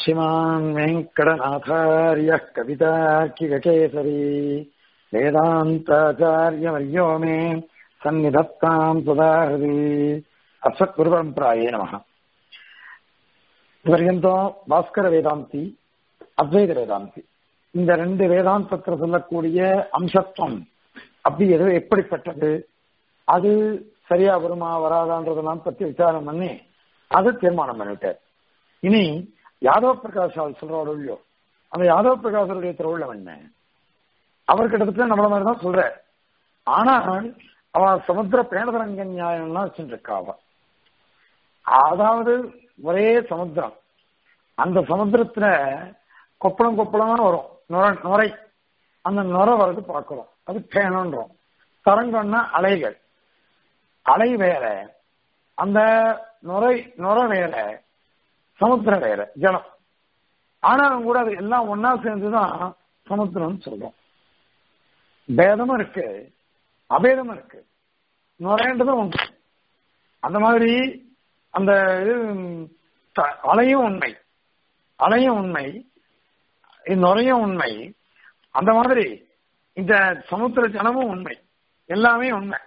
श्रीमान् वेङ्कटनाथार्यः कवितार्किककेसरी वेदान्ताचार्यवर्यो मे सन्निधत्ताम् सुधाहृति அஸ்வத்குருபரம்பராயே நமக இதுவரைக்கும் பாஸ்கர வேதாந்தி அத்வைத வேதாந்தி இந்த ரெண்டு வேதாந்தத்தில் சொல்லக்கூடிய அம்சத்துவம் அப்படி எது எப்படிப்பட்டது அது சரியா வருமா வராதான்றதெல்லாம் பத்தி விசாரம் பண்ணி அதை தீர்மானம் பண்ணிட்டார் இனி யாதவ பிரகாஷ் அவர் சொல்றாரு இல்லையோ அந்த யாதவ பிரகாஷருடைய திருவிழம் என்ன அவர் கிட்டத்தட்ட நம்மள மாதிரி தான் சொல்ற ஆனால் அவன் சமுத்திர பேணதரங்க நியாயம்லாம் வச்சுட்டு இருக்கா அவ அதாவது ஒரே சமுத்திரம் அந்த சமுத்திரத்துல கொப்பளம் கொப்பளமா வரும் நுரை நுரை அந்த நுரை வரது பார்க்கிறோம் அது பேணன்றோம் தரங்கம்னா அலைகள் அலை வேற அந்த நுரை நுரை வேற சமுத்திரம் வேற ஜலம் ஆனாலும் கூட அது எல்லாம் ஒன்னா சேர்ந்துதான் சமுத்திரம் சொல்றோம் பேதமும் இருக்கு அபேதமும் இருக்கு நுரைன்றதும் உண்டு அந்த மாதிரி அந்த இது அலையும் உண்மை அலையும் உண்மை நுரையும் உண்மை அந்த மாதிரி இந்த சமுத்திர ஜனமும் உண்மை எல்லாமே உண்மை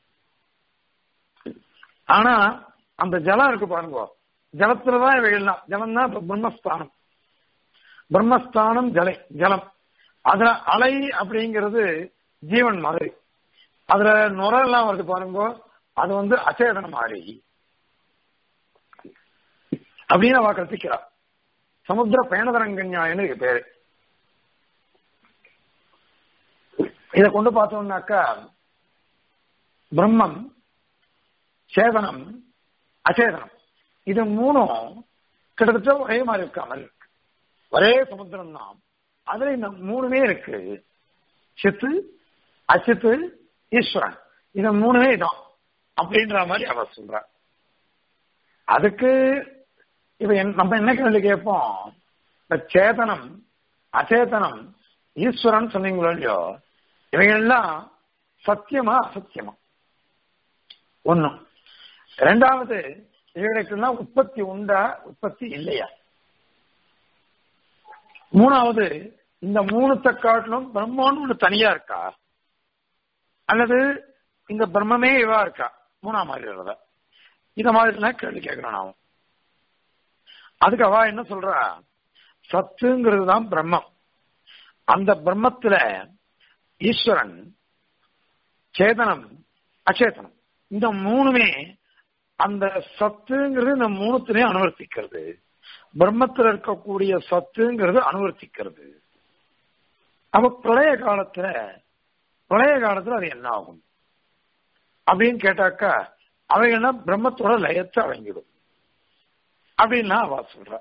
ஆனா அந்த ஜலம் இருக்கு பாருங்க ஜலத்துலதான் இவைகள்லாம் ஜலம் தான் பிரம்மஸ்தானம் பிரம்மஸ்தானம் ஜலை ஜலம் அதுல அலை அப்படிங்கிறது ஜீவன் மாதிரி அதுல நுர எல்லாம் வருது பாருங்க அது வந்து அச்சேதனம் மாதிரி அப்படின்னு அவ கற்பிக்கிறா சமுத்திர பேணதரங்கன்யாயன்னு இருக்கு பேரு இதை கொண்டு பார்த்தோம்னாக்கா பிரம்மம் சேதனம் அச்சேதனம் இது மூணும் கிட்டத்தட்ட ஒரே மாதிரி இருக்காமல் இருக்கு ஒரே சமுத்திரம் தான் அதுல இந்த மூணுமே இருக்கு சித்து அச்சித்து ஈஸ்வரன் இது மூணுமே தான் அப்படின்ற மாதிரி அவர் சொல்ற அதுக்கு இப்ப நம்ம என்ன கேள்வி கேட்போம் இந்த சேதனம் அச்சேதனம் ஈஸ்வரன் சொன்னீங்களோ இல்லையோ இவைகள்லாம் சத்தியமா அசத்தியமா ஒண்ணும் ரெண்டாவது இவைகளுக்கெல்லாம் உற்பத்தி உண்டா உற்பத்தி இல்லையா மூணாவது இந்த மூணுத்த காட்டிலும் பிரம்மான்னு ஒண்ணு தனியா இருக்கா அல்லது இந்த பிரம்மமே இவா இருக்கா மூணாம் மாதிரி இருக்கிறத இத மாதிரிலாம் கேள்வி கேட்கிறோம் நாம அதுக்கு அவ என்ன சொல்றா சத்துங்கிறது தான் பிரம்மம் அந்த பிரம்மத்துல ஈஸ்வரன் சேதனம் அச்சேதனம் இந்த மூணுமே அந்த சத்துங்கிறது இந்த மூணுத்திலையும் அனுவர்த்திக்கிறது பிரம்மத்தில் இருக்கக்கூடிய சத்துங்கிறது அனுவர்த்திக்கிறது அப்ப பிரளய காலத்துல பிரளய காலத்துல அது என்ன ஆகும் அப்படின்னு கேட்டாக்கா அவைகள்லாம் பிரம்மத்தோட லயத்தை அடங்கிடும் அப்படின்னா அவ சொல்ற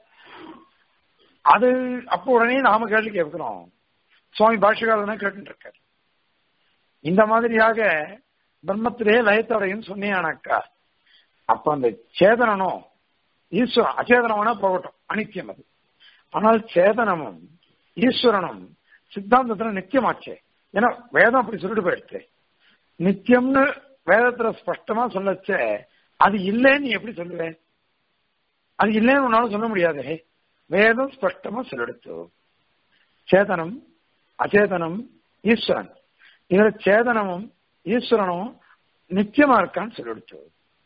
அது அப்போ உடனே நாம கேள்வி கேட்கிறோம் சுவாமி பாஷகாரனா கேட்டு இருக்காரு இந்த மாதிரியாக பிரம்மத்திலே லயத்தோடையும் சொன்னியானாக்கா அப்ப அந்த சேதனனும் ஈஸ்வரன் அச்சேதனம்னா போகட்டும் அனித்தியம் அது ஆனால் சேதனமும் ஈஸ்வரனும் சித்தாந்தத்துல நித்தியமாச்சே ஏன்னா வேதம் அப்படி சொல்லிட்டு போயிடுச்சு நித்தியம்னு வேதத்துல ஸ்பஷ்டமா சொல்லச்சே அது இல்லைன்னு நீ எப்படி சொல்லுவே அது இல்லைன்னு உன்னால சொல்ல முடியாது வேதம் ஸ்பஷ்டமா சொல்லிடுச்சு சேதனம் அச்சேதனம் ஈஸ்வரன் இதுல சேதனமும் ஈஸ்வரனும் நித்தியமா இருக்கான்னு சொல்லிடுச்சு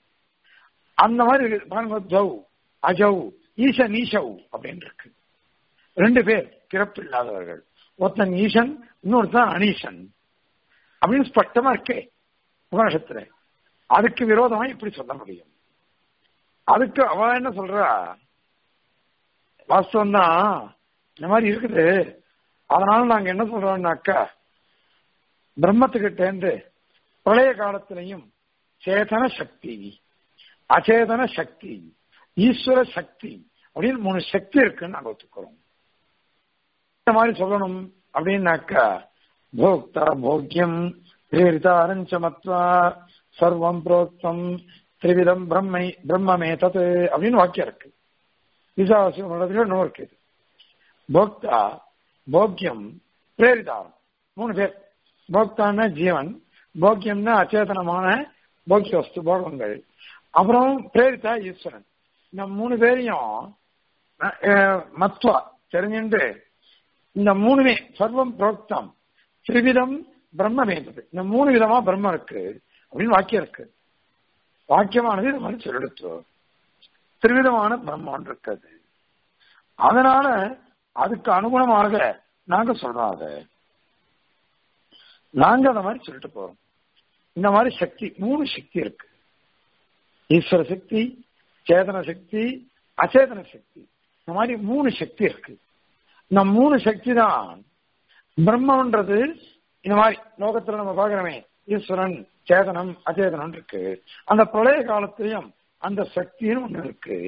அந்த மாதிரி பாருங்க ஜவ் அஜவ் ஈச நீஷவ் அப்படின்னு இருக்கு ரெண்டு பேர் பிறப்பு இல்லாதவர்கள் ஒருத்தன் ஈசன் இன்னொருத்தன் அனீசன் அப்படின்னு ஸ்பஷ்டமா இருக்கே உபநிஷத்துல அதுக்கு விரோதமா இப்படி சொல்ல முடியும் அதுக்கு அவ என்ன சொல்றா வாஸ்தவம் தான் இந்த மாதிரி இருக்குது அதனால நாங்க என்ன சொல்றோம்னாக்கா பிரம்மத்துக்கிட்ட இருந்து பிரளய காலத்திலையும் சேதன சக்தி அச்சேதன சக்தி ஈஸ்வர சக்தி அப்படின்னு மூணு சக்தி இருக்குன்னு நாங்க ஒத்துக்கிறோம் இந்த மாதிரி சொல்லணும் அப்படின்னாக்கா போக்தா போக்கியம் பிரேரிதாரஞ்ச மத்வா சர்வம் புரோக்தம் திரிவிதம் பிரம்மை பிரம்மமே தத்து அப்படின்னு வாக்கியம் இருக்கு விசாவாசியம் இன்னும் இருக்கு போக்தா போக்கியம் பிரேரிதாரம் மூணு பேர் போக்தான்னா ஜீவன் போக்கியம்னா அச்சேதனமான போக்கிய வஸ்து போகங்கள் அப்புறம் பிரேரிதா ஈஸ்வரன் இந்த மூணு பேரையும் அஹ், மத்வா தெரிஞ்சுண்டு இந்த மூணுமே சர்வம் புரோக்தம் திரிவிதம் பிரம்மம் என்பது இந்த மூணு விதமா பிரம்மம் இருக்கு அப்படின்னு வாக்கியம் இருக்கு வாக்கியமானது இது மாதிரி சொல்லெடுத்து திருவிதமான பிரம்மம் இருக்குது அதனால அதுக்கு அனுகுணமாக நாங்க சொல்றோம் அதை நாங்க அந்த மாதிரி சொல்லிட்டு போறோம் இந்த மாதிரி சக்தி மூணு சக்தி இருக்கு ஈஸ்வர சக்தி சேதன சக்தி அச்சேதன சக்தி இந்த மாதிரி மூணு சக்தி இருக்கு இந்த மூணு சக்தி தான் பிரம்மன்றது இந்த மாதிரி லோகத்துல நம்ம பாக்குறோமே ஈஸ்வரன் சேதனம் அச்சேதனம் இருக்கு அந்த பிரளய காலத்திலையும் அந்த சக்தியும் ஒண்ணு இருக்கு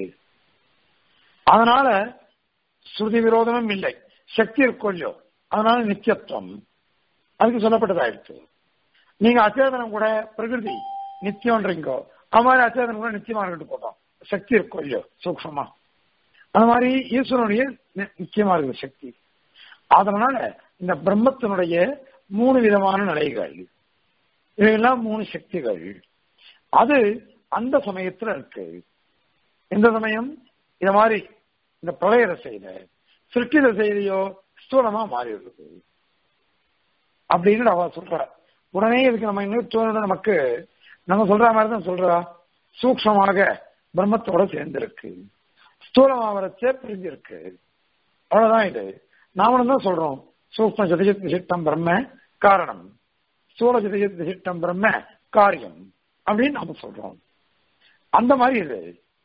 அதனால ஸ்ருதி விரோதமும் இல்லை சக்தி இருக்கும் இல்லையோ அதனால நித்தியத்துவம் அதுக்கு சொல்லப்பட்டதாயிடுச்சு நீங்க அச்சேதனம் கூட பிரகிருதி நித்தியம்ன்றீங்கோ அது மாதிரி அச்சேதனம் கூட நிச்சயமா இருக்கட்டு போட்டோம் சக்தி இருக்கும் இல்லையோ சூக்ஷமா அது மாதிரி ஈஸ்வரனுடைய நி- நிச்சயமா இருக்குது சக்தி அதனால இந்த பிரம்மத்தினுடைய மூணு விதமான நிலைகள் இவையெல்லாம் மூணு சக்திகள் அது அந்த சமயத்துல இருக்கு எந்த சமயம் இந்த மாதிரி இந்த பிரளய ரசையில சிருஷ்டி ரசையிலையோ ஸ்தூலமா மாறி இருக்குது அப்படின்னு அவ சொல்ற உடனே இதுக்கு நம்ம இன்னும் தோணுது நமக்கு நம்ம சொல்ற மாதிரி தான் சொல்றா சூக்ஷமாக பிரம்மத்தோட சேர்ந்திருக்கு ஸ்தூலமா வரச்சே பிரிஞ்சிருக்கு அவ்வளவுதான் இது நாமளும் தான் சொல்றோம் சூக்ம ஜதிஜத் விசிஷ்டம் பிரம்ம காரணம் ஸ்தூல ஜதிஜத் விசிஷ்டம் பிரம்ம காரியம் அப்படின்னு நாம சொல்றோம் அந்த மாதிரி இது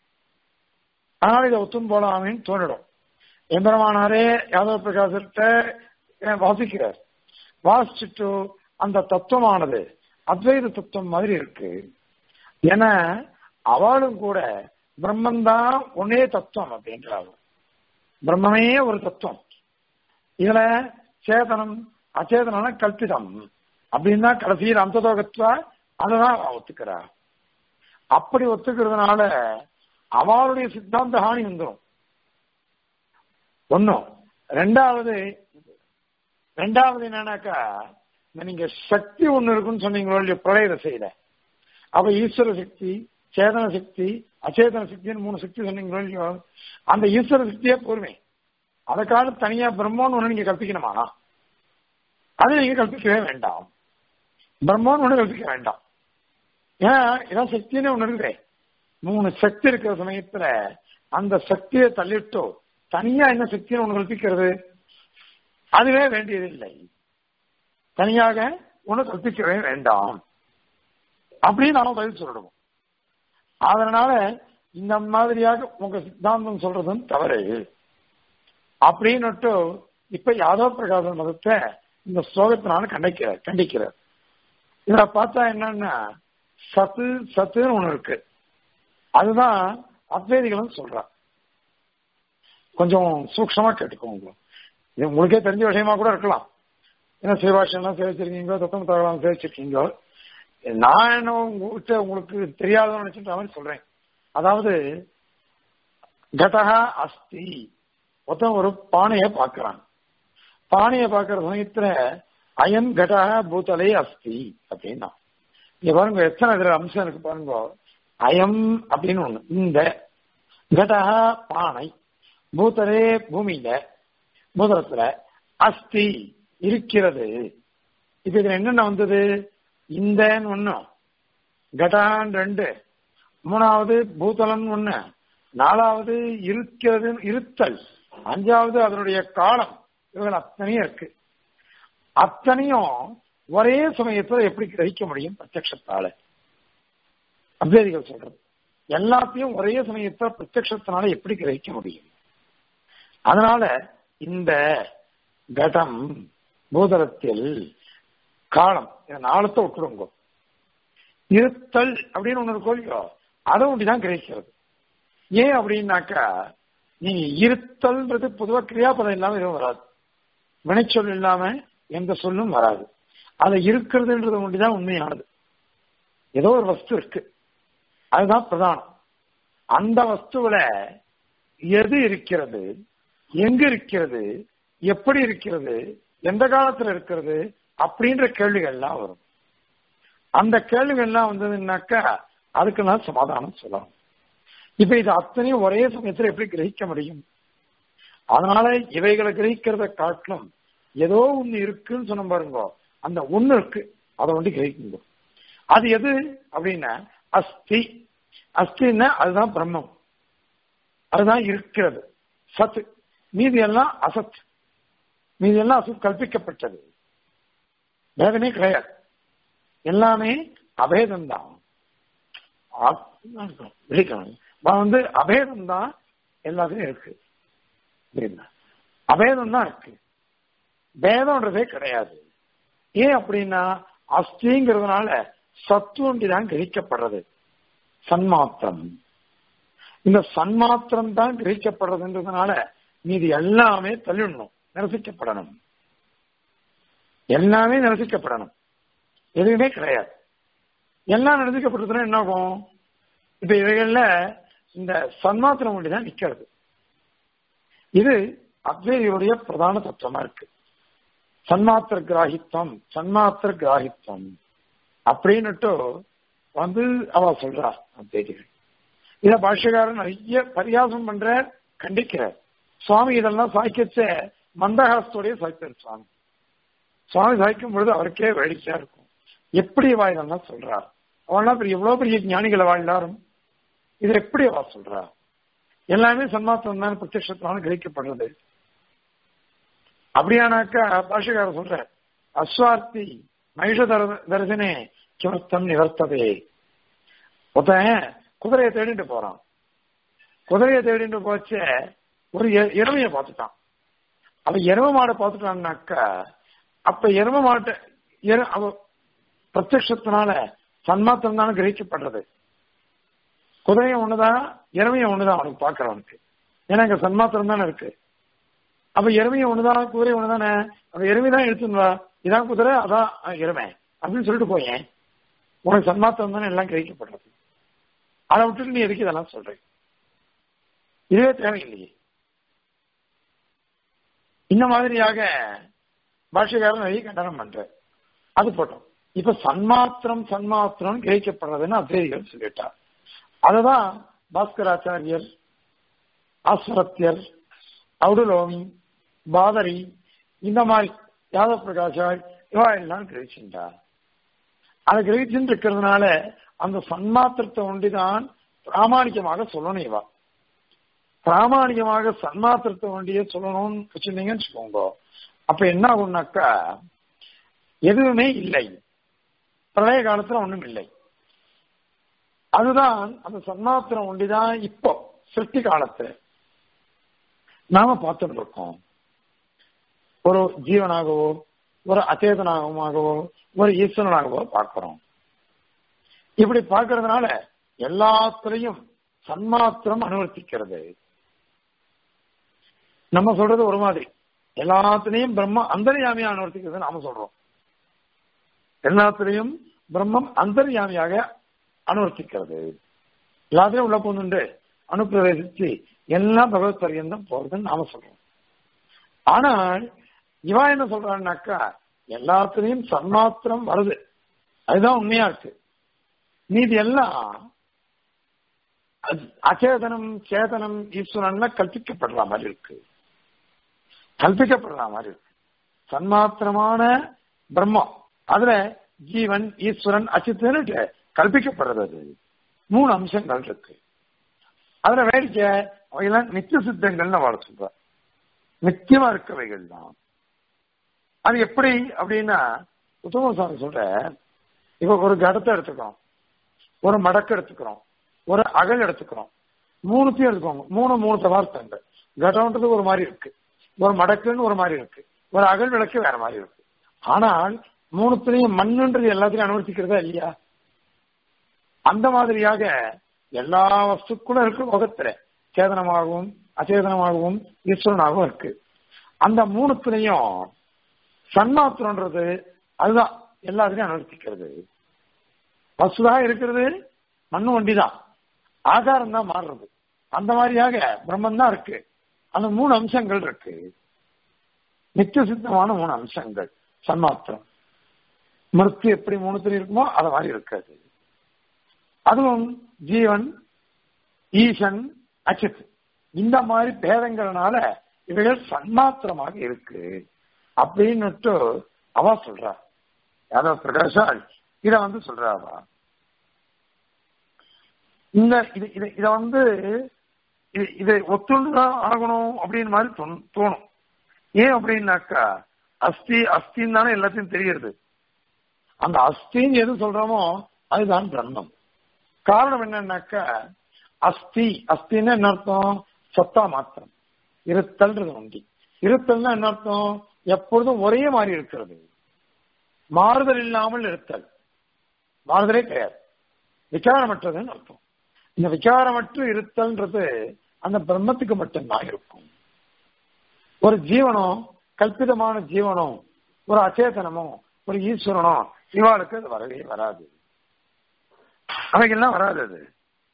அதனால இதை ஒத்தும் போலாமேன்னு தோணிடும் எம்பெருமானாரே யாதவ பிரகாசத்தை அஹ், வாசிக்கிறார் வாசிச்சுட்டு அந்த தத்துவமானது அத்வைத தத்துவம் மாதிரி இருக்கு ஏன்னா அவளும் கூட பிரம்மந்தான் ஒன்னே தத்துவம் அப்படின்றாங்க பிரம்மமே ஒரு தத்துவம் இதுல சேதனம் அச்சேதனம் கல்பிதம் அப்படின்னு தான் கடைசியில் அந்ததோகத்துவ அததான் அவ ஒத்துக்கிறா அப்படி ஒத்துக்கிறதுனால அவளுடைய சித்தாந்த ஹானி வந்துடும் ஒன்னும் ரெண்டாவது ரெண்டாவது என்னன்னாக்கா இந்த நீங்க சக்தி ஒண்ணு இருக்குன்னு சொன்னீங்களோ இல்லையோ பிரளய ரசையில அப்ப ஈஸ்வர சக்தி சேதன சக்தி அச்சேதன சக்தின்னு மூணு சக்தி சொன்னீங்களோ இல்லையோ அந்த ஈஸ்வர சக்தியே பொறுமை அதுக்காக தனியா பிரம்மோன்னு ஒண்ணு நீங்க கற்பிக்கணுமா அது நீங்க கற்பிக்கவே வேண்டாம் பிரம்மோன்னு ஒண்ணு கற்பிக்க வேண்டாம் ஏன் இதான் சக்தின்னு ஒண்ணு இருக்குதே மூணு சக்தி இருக்கிற சமயத்துல அந்த சக்தியை தள்ளிட்டோ தனியா என்ன சக்தின்னு ஒண்ணு கற்பிக்கிறது அதுவே வேண்டியதில்லை தனியாக ஒண்ணு கற்பிக்கவே வேண்டாம் அப்படின்னு நாம பதில் சொல்லணும் அதனால இந்த மாதிரியாக உங்க சித்தாந்தம் சொல்றதும் தவறு அப்படின்னுட்டு இப்ப யாதவ பிரகாச மதத்தை இந்த ஸ்லோகத்தினால கண்டிக்கிறார் கண்டிக்கிறார் இதுல பார்த்தா என்னன்னா சத்து சத்துன்னு ஒண்ணு இருக்கு அதுதான் அத்வைதிகளும் சொல்றா கொஞ்சம் சூக்ஷமா கேட்டுக்கோங்க இது உங்களுக்கே தெரிஞ்ச விஷயமா கூட இருக்கலாம் ஏன்னா சிவபாஷன்லாம் சேவிச்சிருக்கீங்களோ தத்துவம் தகவலாம் சேவிச்சிருக்கீங்களோ நான் என்ன உங்ககிட்ட உங்களுக்கு தெரியாதவன்னு நினைச்சுட்டு மாதிரி சொல்றேன் அதாவது கடகா அஸ்தி ஒருத்தன் ஒரு பானையை பார்க்கறான் பானையை பார்க்கிற சமயத்துல அயன் கடக பூத்தலே அஸ்தி அப்படின்னா இங்க பாருங்க எத்தனை இதுல அம்சம் இருக்கு பாருங்க அயம் அப்படின்னு ஒண்ணு இந்த கடக பானை பூத்தலே பூமியில பூதலத்துல அஸ்தி இருக்கிறது இப்ப இதுல என்னென்ன வந்தது இந்தன்னு ஒண்ணும் கடான் ரெண்டு மூணாவது பூதலம் ஒண்ணு நாலாவது இருக்கிறது இருத்தல் அஞ்சாவது அதனுடைய காலம் இவர்கள் அத்தனையும் இருக்கு அத்தனையும் ஒரே சமயத்துல எப்படி கிரகிக்க முடியும் பிரத்யக்ஷத்தால அத்வைதிகள் சொல்றது எல்லாத்தையும் ஒரே சமயத்துல பிரத்யக்ஷத்தினால எப்படி கிரகிக்க முடியும் அதனால இந்த கடம் பூதலத்தில் காலம் இந்த நாளத்தை விட்டுருங்க இருத்தல் அப்படின்னு ஒண்ணு இருக்கோ இல்லையோ அதை ஒண்டிதான் கிரகிக்கிறது ஏன் அப்படின்னாக்கா நீங்க இருத்தல்ன்றது பொதுவா கிரியாபதம் இல்லாம எதுவும் வராது வினைச்சொல் இல்லாம எந்த சொல்லும் வராது அது இருக்கிறதுன்றது ஒண்டிதான் உண்மையானது ஏதோ ஒரு வஸ்து இருக்கு அதுதான் பிரதானம் அந்த வஸ்துவில எது இருக்கிறது எங்க இருக்கிறது எப்படி இருக்கிறது எந்த காலத்துல இருக்கிறது அப்படின்ற கேள்விகள்லாம் வரும் அந்த கேள்விகள்லாம் வந்ததுன்னாக்கா அதுக்கு நான் சமாதானம் சொல்லலாம் இப்ப இது அத்தனையும் ஒரே சமயத்துல எப்படி கிரகிக்க முடியும் அதனால இவைகளை கிரகிக்கிறத காட்டிலும் ஏதோ ஒண்ணு இருக்குன்னு சொன்ன பாருங்க அந்த ஒண்ணு இருக்கு அதை வந்து கிரகிக்குங்க அது எது அப்படின்னா அஸ்தி அஸ்தின்னா அதுதான் பிரம்மம் அதுதான் இருக்கிறது சத்து மீதி எல்லாம் அசத் மீதி எல்லாம் அசத் கல்பிக்கப்பட்டது வேதமே கிடையாது எல்லாமே அபேதம் தான் வந்து அபேதம் தான் எல்லாத்துலயும் இருக்கு அபேதம் தான் இருக்கு பேதம்ன்றதே கிடையாது ஏன் அப்படின்னா அஸ்திங்கிறதுனால சத்துவண்டி தான் கிரகிக்கப்படுறது சன்மாத்திரம் இந்த சன்மாத்திரம் தான் கிரகிக்கப்படுறதுன்றதுனால மீது எல்லாமே தள்ளிடணும் நிரசிக்கப்படணும் எல்லாமே நிரசிக்கப்படணும் எதுவுமே கிடையாது எல்லாம் நிரசிக்கப்பட்டதுன்னா என்ன ஆகும் இப்ப இவைகள்ல இந்த சன்மாத்திரம் ஒண்டி தான் நிக்கிறது இது அத்வைதியுடைய பிரதான தத்துவமா இருக்கு சன்மாத்திர கிராகித்வம் சன்மாத்திர கிராகித்வம் அப்படின்னுட்டு வந்து அவ சொல்றா அத்வைதிகள் இத பாஷ்யக்காரன் நிறைய பரியாசம் பண்ற கண்டிக்கிறார் சுவாமி இதெல்லாம் சாய்க்கச்ச மந்தகாசத்தோடய சாய்ப்பார் சுவாமி சுவாமி சாய்க்கும் பொழுது அவருக்கே வேடிக்கையா இருக்கும் எப்படி வா இதெல்லாம் சொல்றா அவெல்லாம் பெரிய எவ்வளவு பெரிய ஞானிகளை வாழ்ந்தாரும் இது எப்படி அவ சொல்றா எல்லாமே சன்மாத்திரம் தான் பிரத்யட்சத்தினால கிரகிக்கப்படுறது அப்படியானாக்கா பாஷகாரர் சொல்ற அஸ்வார்த்தி மகிஷ தரிசனே கிமர்த்தம் நிவர்த்ததே ஒருத்தன் குதிரையை தேடிட்டு போறான் குதிரையை தேடிட்டு போச்ச ஒரு எருமையை பார்த்துட்டான் அவன் எரும மாடை பார்த்துட்டான்னாக்கா அப்ப எரும மாட்டை அவ பிரத்யத்தினால சன்மாத்திரம் தானே கிரகிக்கப்படுறது குதிரையும் ஒண்ணுதான் எருமையும் ஒண்ணுதான் அவனுக்கு பாக்குறவனுக்கு ஏன்னா இங்க சன்மாத்திரம் தானே இருக்கு அப்ப எருமையும் ஒண்ணுதான் குதிரை ஒண்ணுதானே அப்ப எருமை தான் எடுத்துன்னு இதான் குதிரை அதான் எருமை அப்படின்னு சொல்லிட்டு போயேன் உனக்கு சன்மாத்திரம் தானே எல்லாம் கிரகிக்கப்படுறது அதை விட்டுட்டு நீ எதுக்கு இதெல்லாம் சொல்ற இதுவே தேவையில்லையே இந்த மாதிரியாக பாஷகாரன் நிறைய கண்டனம் பண்ற அது போட்டோம் இப்ப சன்மாத்திரம் சன்மாத்திரம் கிரகிக்கப்படுறதுன்னு அத்வைதிகள் சொல்லிட்டார் அததான் பாஸ்கராச்சாரியர் ஆஸ்வரத்தியர் அவுடுலோமி பாதரி இந்த மாதிரி யாதவ பிரகாஷால் இவா எல்லாம் கிரகிச்சுட்டார் அதை கிரகிச்சுட்டு இருக்கிறதுனால அந்த சன்மாத்திரத்தை ஒண்டிதான் பிராமணிகமாக சொல்லணும் இவா பிராமணிகமாக சன்மாத்திரத்தை ஒண்டியே சொல்லணும்னு வச்சிருந்தீங்கன்னு வச்சுக்கோங்க அப்ப என்ன ஆகும்னாக்கா எதுவுமே இல்லை பிரளய காலத்துல ஒண்ணும் இல்லை அதுதான் அந்த சன்மாத்திரம் ஒண்டிதான் இப்போ சிருஷ்டி காலத்துல நாம பார்த்துட்டு இருக்கோம் ஒரு ஜீவனாகவோ ஒரு அச்சேதனாகவோ ஒரு ஈஸ்வரனாகவோ பார்க்கிறோம் இப்படி பார்க்கறதுனால எல்லாத்திலையும் சன்மாத்திரம் அனுவர்த்திக்கிறது நம்ம சொல்றது ஒரு மாதிரி எல்லாத்திலையும் பிரம்ம அந்தர்யாமியா அனுவர்த்திக்கிறது நாம சொல்றோம் எல்லாத்திலையும் பிரம்மம் அந்தர்யாமியாக அனுவர்த்திக்கிறது எல்லாத்திலையும் உள்ள போந்துண்டு அனுப்பிரவேசிச்சு எல்லாம் பகவத் பரியந்தம் போறதுன்னு நாம சொல்றோம் ஆனால் இவா என்ன சொல்றான்னாக்கா எல்லாத்திலையும் சன்மாத்திரம் வருது அதுதான் உண்மையா இருக்கு மீதி எல்லாம் அச்சேதனம் சேதனம் ஈஸ்வரன்ல கல்பிக்கப்படுற மாதிரி இருக்கு கல்பிக்கப்படுற மாதிரி இருக்கு சன்மாத்திரமான பிரம்மம் அதுல ஜீவன் ஈஸ்வரன் அச்சித்தன்ட்டு கல்பிக்கப்படுறது அது மூணு அம்சங்கள் இருக்கு அதுல வேடிக்கை அவையெல்லாம் நித்திய சித்தங்கள்னு வாழ சொல்ற நித்தியமா இருக்கவைகள் தான் அது எப்படி அப்படின்னா உத்தம சுவாமி சொல்ற இப்ப ஒரு கடத்தை எடுத்துக்கிறோம் ஒரு மடக்கு எடுத்துக்கிறோம் ஒரு அகல் எடுத்துக்கிறோம் மூணுத்தையும் எடுத்துக்கோங்க மூணு மூணு பதார்த்தங்கள் கடம்ன்றது ஒரு மாதிரி இருக்கு ஒரு மடக்குன்னு ஒரு மாதிரி இருக்கு ஒரு அகல் விளக்கு வேற மாதிரி இருக்கு ஆனால் மூணுத்திலையும் மண்ணுன்றது எல்லாத்தையும் அனுமதிக்கிறதா இல்லையா அந்த மாதிரியாக எல்லா வஸ்துக்களும் இருக்கு உலகத்துல சேதனமாகவும் அச்சேதனமாகவும் ஈஸ்வரனாகவும் இருக்கு அந்த மூணுத்திலையும் சன்மாத்திரன்றது அதுதான் எல்லாத்தையும் அனுவர்த்திக்கிறது வசுதா இருக்கிறது மண்ணு வண்டி தான் ஆகாரம் தான் மாறுறது அந்த மாதிரியாக பிரம்மன் தான் இருக்கு அந்த மூணு அம்சங்கள் இருக்கு நித்திய சித்தமான மூணு அம்சங்கள் சன்மாத்திரம் மிருத்து எப்படி மூணுத்துல இருக்குமோ அது மாதிரி இருக்காது அதுவும் ஜீவன் ஈசன் அச்சித் இந்த மாதிரி பேதங்கள்னால இவைகள் சன்மாத்திரமாக இருக்கு அப்படின்னுட்டு அவ சொல்றா யாதவ பிரகாஷால் இத வந்து சொல்றாவா இந்த இது இது இத வந்து இது இதை ஒத்துண்டுதான் ஆகணும் அப்படின்னு மாதிரி தோணு- தோணும் ஏன் அப்படின்னாக்கா அஸ்தி அஸ்தின்னு தானே எல்லாத்தையும் தெரியுது அந்த அஸ்தின்னு எது சொல்றோமோ அதுதான் பிரம்மம் காரணம் என்னன்னாக்கா அஸ்தி அஸ்தின்னு என்ன அர்த்தம் சத்தா மாத்திரம் இருத்தல்ன்றது உண்டி இருத்தல்னா என்ன அர்த்தம் எப்பொழுதும் ஒரே மாதிரி இருக்கிறது மாறுதல் இல்லாமல் இருத்தல் மாறுதலே கிடையாது விகாரமற்றதுன்னு அர்த்தம் இந்த விகாரமற்று இருத்தல்ன்றது அந்த பிரம்மத்துக்கு மட்டும்தான் இருக்கும் ஒரு ஜீவனோ கல்பிதமான ஜீவனோ ஒரு அச்சேதனமோ ஒரு ஈஸ்வரனோ இவாளுக்கு அது வரவே வராது அவைகள்லாம் வராது அது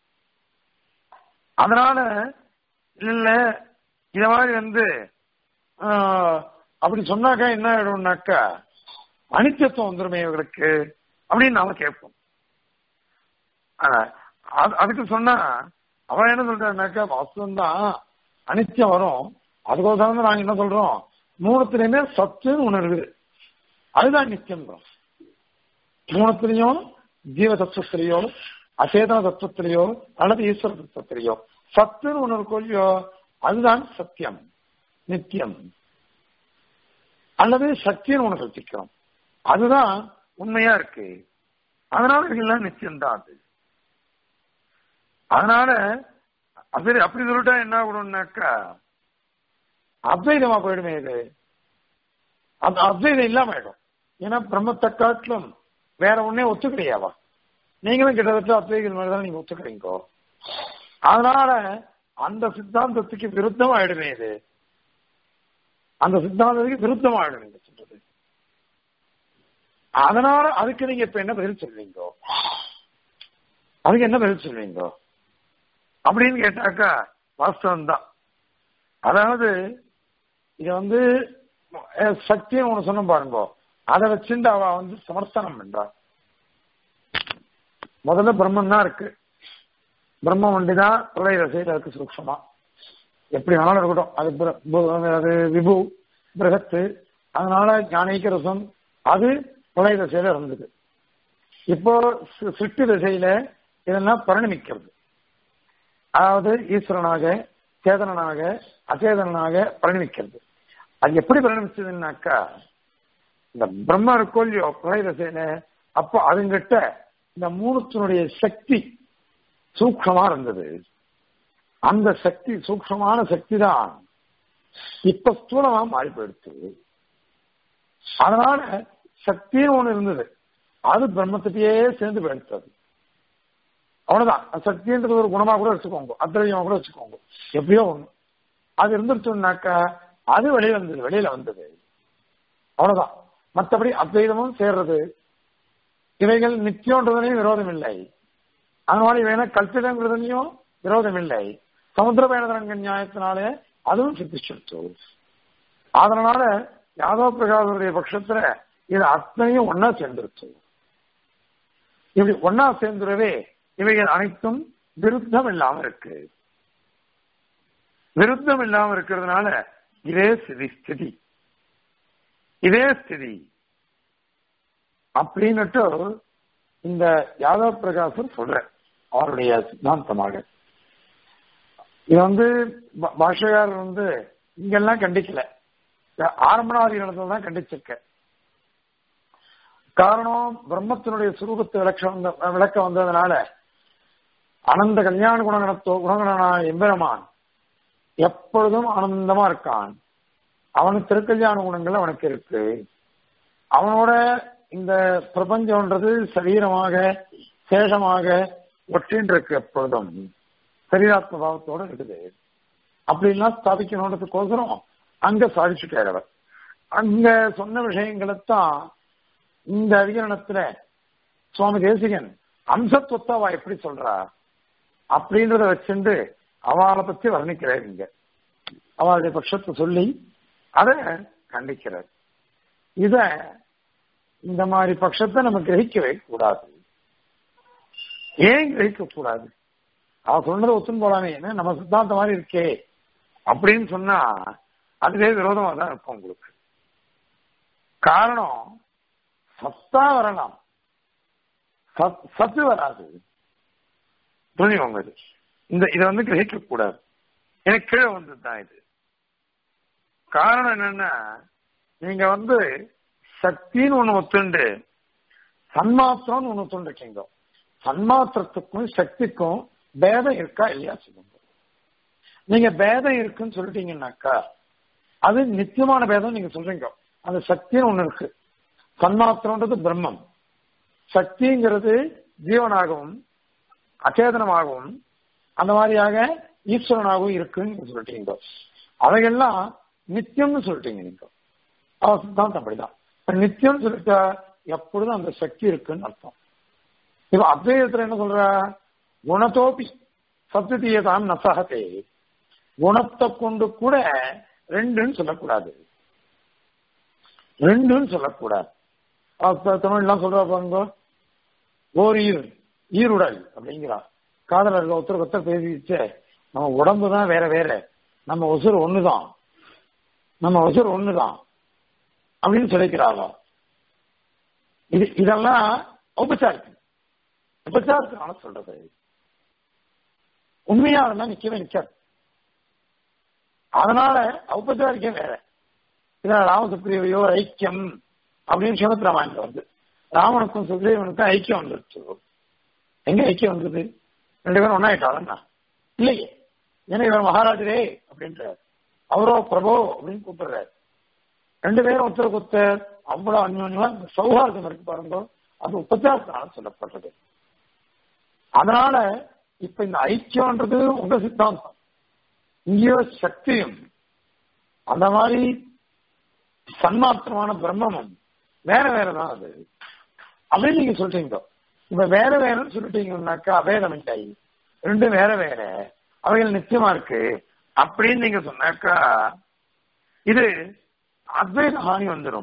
அதனால இல்ல இத மாதிரி வந்து ஆஹ், அப்படி சொன்னாக்கா என்ன ஆயிடும்னாக்கா அனித்தியத்துவம் வந்துருமே இவர்களுக்கு அப்படின்னு நாம கேட்போம் ஆனா, அது- அதுக்கு சொன்னா அவன் என்ன சொல்றான்னாக்கா வாஸ்தவம் தான் அனித்தியம் வரும் அதுக்கோசரம் தான் நாங்க என்ன சொல்றோம் மூணுத்திலையுமே சத்துன்னு ஒண்ணு இருக்குது அதுதான் நித்தியம் மூணுத்திலையும் ஜீவ தத்துவத்திலேயோ அச்சேதன தத்துவத்திலேயோ அல்லது ஈஸ்வர தத்துவத்திலேயோ சத்துன்னு ஒண்ணு இருக்கும் இல்லையோ அதுதான் சத்தியம் நித்தியம் அல்லது சக்தின்னு ஒண்ணு கல்பிக்கிறோம் அதுதான் உண்மையா இருக்கு அதனால இதெல்லாம் நிச்சயம் தான் அது அதனால அப்படி அப்படி சொல்லிட்டா என்ன ஆகணும்னாக்கா அத்வைதமா போயிடுமே இது அந்த அத்வைதம் இல்லாம ஆயிடும் ஏன்னா பிரம்மத்தை காட்டிலும் வேற ஒன்னே ஒத்துக்கலையாவா நீங்களும் கிட்டத்தட்ட அத்வைதம் மாதிரி தான் நீங்க ஒத்துக்கிறீங்கோ அதனால அந்த சித்தாந்தத்துக்கு விருத்தம் ஆயிடுமே இது அந்த சித்தாந்தத்துக்கு விருத்தம் ஆயிடும் நீங்க சொல்றது அதனால அதுக்கு நீங்க இப்ப என்ன பதில் சொல்வீங்கோ அதுக்கு என்ன பதில் சொல்வீங்கோ அப்படின்னு கேட்டாக்கா வாஸ்தவம் தான் அதாவது இது வந்து அஹ், சக்தின்னு ஒண்ணு சொன்ன பாருங்க அதை வச்சுட்டு அவ வந்து சமர்த்தனம் பண்றா முதல்ல பிரம்மன் தான் இருக்கு பிரம்ம ஒண்டிதான் பிரளய ரசையில இருக்கு சூக்ஷமா எப்படி வேணாலும் இருக்கட்டும் அது பிர- பு- அது விபு பிரகத்து அதனால ஞானீக ரசம் அது பிரளய தசையில இருந்தது இப்போ சி- சிருஷ்டி திசையில இதெல்லாம் பரிணமிக்கிறது அதாவது ஈஸ்வரனாக சேதனனாக அச்சேதனனாக பரிணமிக்கிறது அது எப்படி பரிணமிச்சதுன்னாக்கா இந்த பிரம்ம இருக்கோ இல்லையோ பிரளய தசையில அப்போ அதுங்கிட்ட இந்த மூணுத்தினுடைய சக்தி சூக்ஷமா இருந்தது அந்த சக்தி சூக்ஷமான சக்தி தான் இப்ப ஸ்தூலமா மாறி போயிடுச்சு அதனால சக்தின்னு ஒண்ணு இருந்தது அது பிரம்மத்திலேயே சேர்ந்து போயிடுத்தது அவ்வளவுதான் சக்தின்றது ஒரு குணமா கூட வச்சுக்கோங்க அத்திரவியமா கூட வச்சுக்கோங்க எப்படியோ ஒண்ணு அது இருந்துருச்சுன்னாக்கா அது வெளியில வந்தது வெளியில வந்தது அவ்வளவுதான் மற்றபடி அத்வைதமும் சேர்றது இவைகள் நித்தியம்ன்றதுலையும் விரோதம் இல்லை அதனால இவைகளை கல்பிதங்கிறதுலையும் விரோதம் இல்லை சமுத்திர பயணதரங்க நியாயத்தினாலே அதுவும் சித்திச்சுட்டு அதனால யாதவ பிரகாசருடைய பட்சத்துல இது அத்தனையும் ஒன்னா சேர்ந்துருச்சு இப்படி ஒன்னா சேர்ந்துடவே இவைகள் அனைத்தும் விருத்தம் இல்லாம இருக்கு விருத்தம் இல்லாம இருக்கிறதுனால இதே ஸ்திதி ஸ்திதி இதே ஸ்திதி அப்படின்னுட்டு இந்த யாதவ பிரகாசர் சொல்ற அவருடைய சித்தாந்தமாக இது வந்து பா- பாஷகாரர் வந்து இங்கெல்லாம் கண்டிக்கல ஆரம்பநாதி இடத்துல தான் கண்டிச்சிருக்க காரணம் பிரம்மத்தினுடைய சுரூபத்தை விளக்க வந்த விளக்க வந்ததுனால அனந்த கல்யாண குணகணத்தோ குணகணனான எம்பெருமான் எப்பொழுதும் ஆனந்தமா இருக்கான் அவனுக்கு திருக்கல்யாண குணங்கள் அவனுக்கு இருக்கு அவனோட இந்த பிரபஞ்சம்ன்றது சரீரமாக சேஷமாக ஒற்றின் இருக்கு எப்பொழுதும் சரீராத்ம பாவத்தோட இருக்குது அப்படின்லாம் ஸ்தாபிக்கணுன்றதுக்கோசரம் அங்க சாதிச்சுட்டார் அவர் அங்க சொன்ன விஷயங்களைத்தான் இந்த அதிகரணத்துல சுவாமி தேசிகன் அம்சத்துவத்தை அவ எப்படி சொல்றா அப்படின்றத வச்சுண்டு அவளை பத்தி வர்ணிக்கிறார் இங்க அவளுடைய பட்சத்தை சொல்லி அதை கண்டிக்கிறார் இத இந்த மாதிரி பட்சத்தை நம்ம கிரகிக்கவே கூடாது ஏன் கிரகிக்க கூடாது அவ சொன்னதை ஒத்துன்னு போலாமே என்ன நம்ம சித்தாந்த மாதிரி இருக்கே அப்படின்னு சொன்னா அதுவே விரோதமா தான் இருக்கும் உங்களுக்கு காரணம் சத்தா வரலாம் சத்- சத்து வராது புரியுங்க இது இந்த இதை வந்து கிரகிக்க கூடாது எனக்கு கீழே வந்தது தான் இது காரணம் என்னன்னா நீங்க வந்து சக்தின்னு ஒண்ணு ஒத்துண்டு சன்மாத்திரம்னு ஒண்ணு ஒத்துண்டிருக்கீங்க சன்மாத்திரத்துக்கும் சக்திக்கும் பேதம் இருக்கா இல்லையா சொல்லுங்க நீங்க பேதம் இருக்குன்னு சொல்லிட்டீங்கன்னாக்கா அது நித்தியமான பேதம் நீங்க சொல்றீங்க அந்த சக்தின்னு ஒண்ணு இருக்கு சன்மாத்திரம்ன்றது பிரம்மம் சக்திங்கிறது ஜீவனாகவும் அச்சேதனமாகவும் அந்த மாதிரியாக ஈஸ்வரனாகவும் இருக்குன்னு நீங்க சொல்லிட்டீங்க அவைகள்லாம் நித்தியம்னு சொல்லிட்டீங்க நீங்க அவ சித்தாந்தம் அப்படிதான் இப்ப நித்தியம்னு சொல்லிட்டா எப்பொழுதும் அந்த சக்தி இருக்குன்னு அர்த்தம் இப்ப அத்வைதத்துல என்ன சொல்ற குணத்தோப்பி சப்தத்தீயதான் நசகத்தே குணத்தை கொண்டு கூட ரெண்டுன்னு சொல்லக்கூடாது ரெண்டுன்னு சொல்லக்கூடாது அப்ப தமிழ்லாம் சொல்ற பாருங்க ஓர் ஈர் ஈருடல் அப்படிங்கிறா காதலர்கள் ஒருத்தர் ஒருத்தர் பேசிச்சு நம்ம உடம்பு தான் வேற வேற நம்ம உசுறு ஒண்ணுதான் நம்ம உசுறு ஒண்ணுதான் அப்படின்னு சொல்லிக்கிறாங்க இது இதெல்லாம் உபச்சாரத்து உபச்சாரத்தினால சொல்றது உண்மையா அதெல்லாம் நிக்கவே நிக்காது அதனால ஔபச்சாரிக்கம் வேற இதான் ராம சுக்ரீவையோ ஐக்கியம் அப்படின்னு ஸ்ரீமத் ராமாயணம் வருது ராமனுக்கும் சுக்ரீவனுக்கும் ஐக்கியம் வந்துருச்சு எங்க ஐக்கியம் வந்தது ரெண்டு பேரும் ஒன்னாயிட்டாளா இல்லையே ஏன்னா இவர் மகாராஜரே அப்படின்றார் அவரோ பிரபோ அப்படின்னு கூப்பிடுறாரு ரெண்டு பேரும் ஒருத்தருக்கு ஒருத்தர் அவ்வளவு அந்யோன்யமா சௌஹார்தம் இருக்கு பாருங்க அது உபச்சாரத்தினால சொல்லப்பட்டது அதனால இப்ப இந்த ஐக்கியம்ன்றது உங்க சித்தாந்தம் இங்கேயோ சக்தியும் அந்த மாதிரி சன்மாத்திரமான பிரம்மமும் வேற வேறதான் அது அப்படின்னு நீங்க சொல்றீங்க இப்ப வேற வேறன்னு சொல்லிட்டீங்கன்னாக்கா அபேதம் இல்லை ரெண்டும் வேற வேற அவைகள் நிச்சயமா இருக்கு அப்படின்னு நீங்க சொன்னாக்கா இது அத்வைத ஹானி வந்துடும்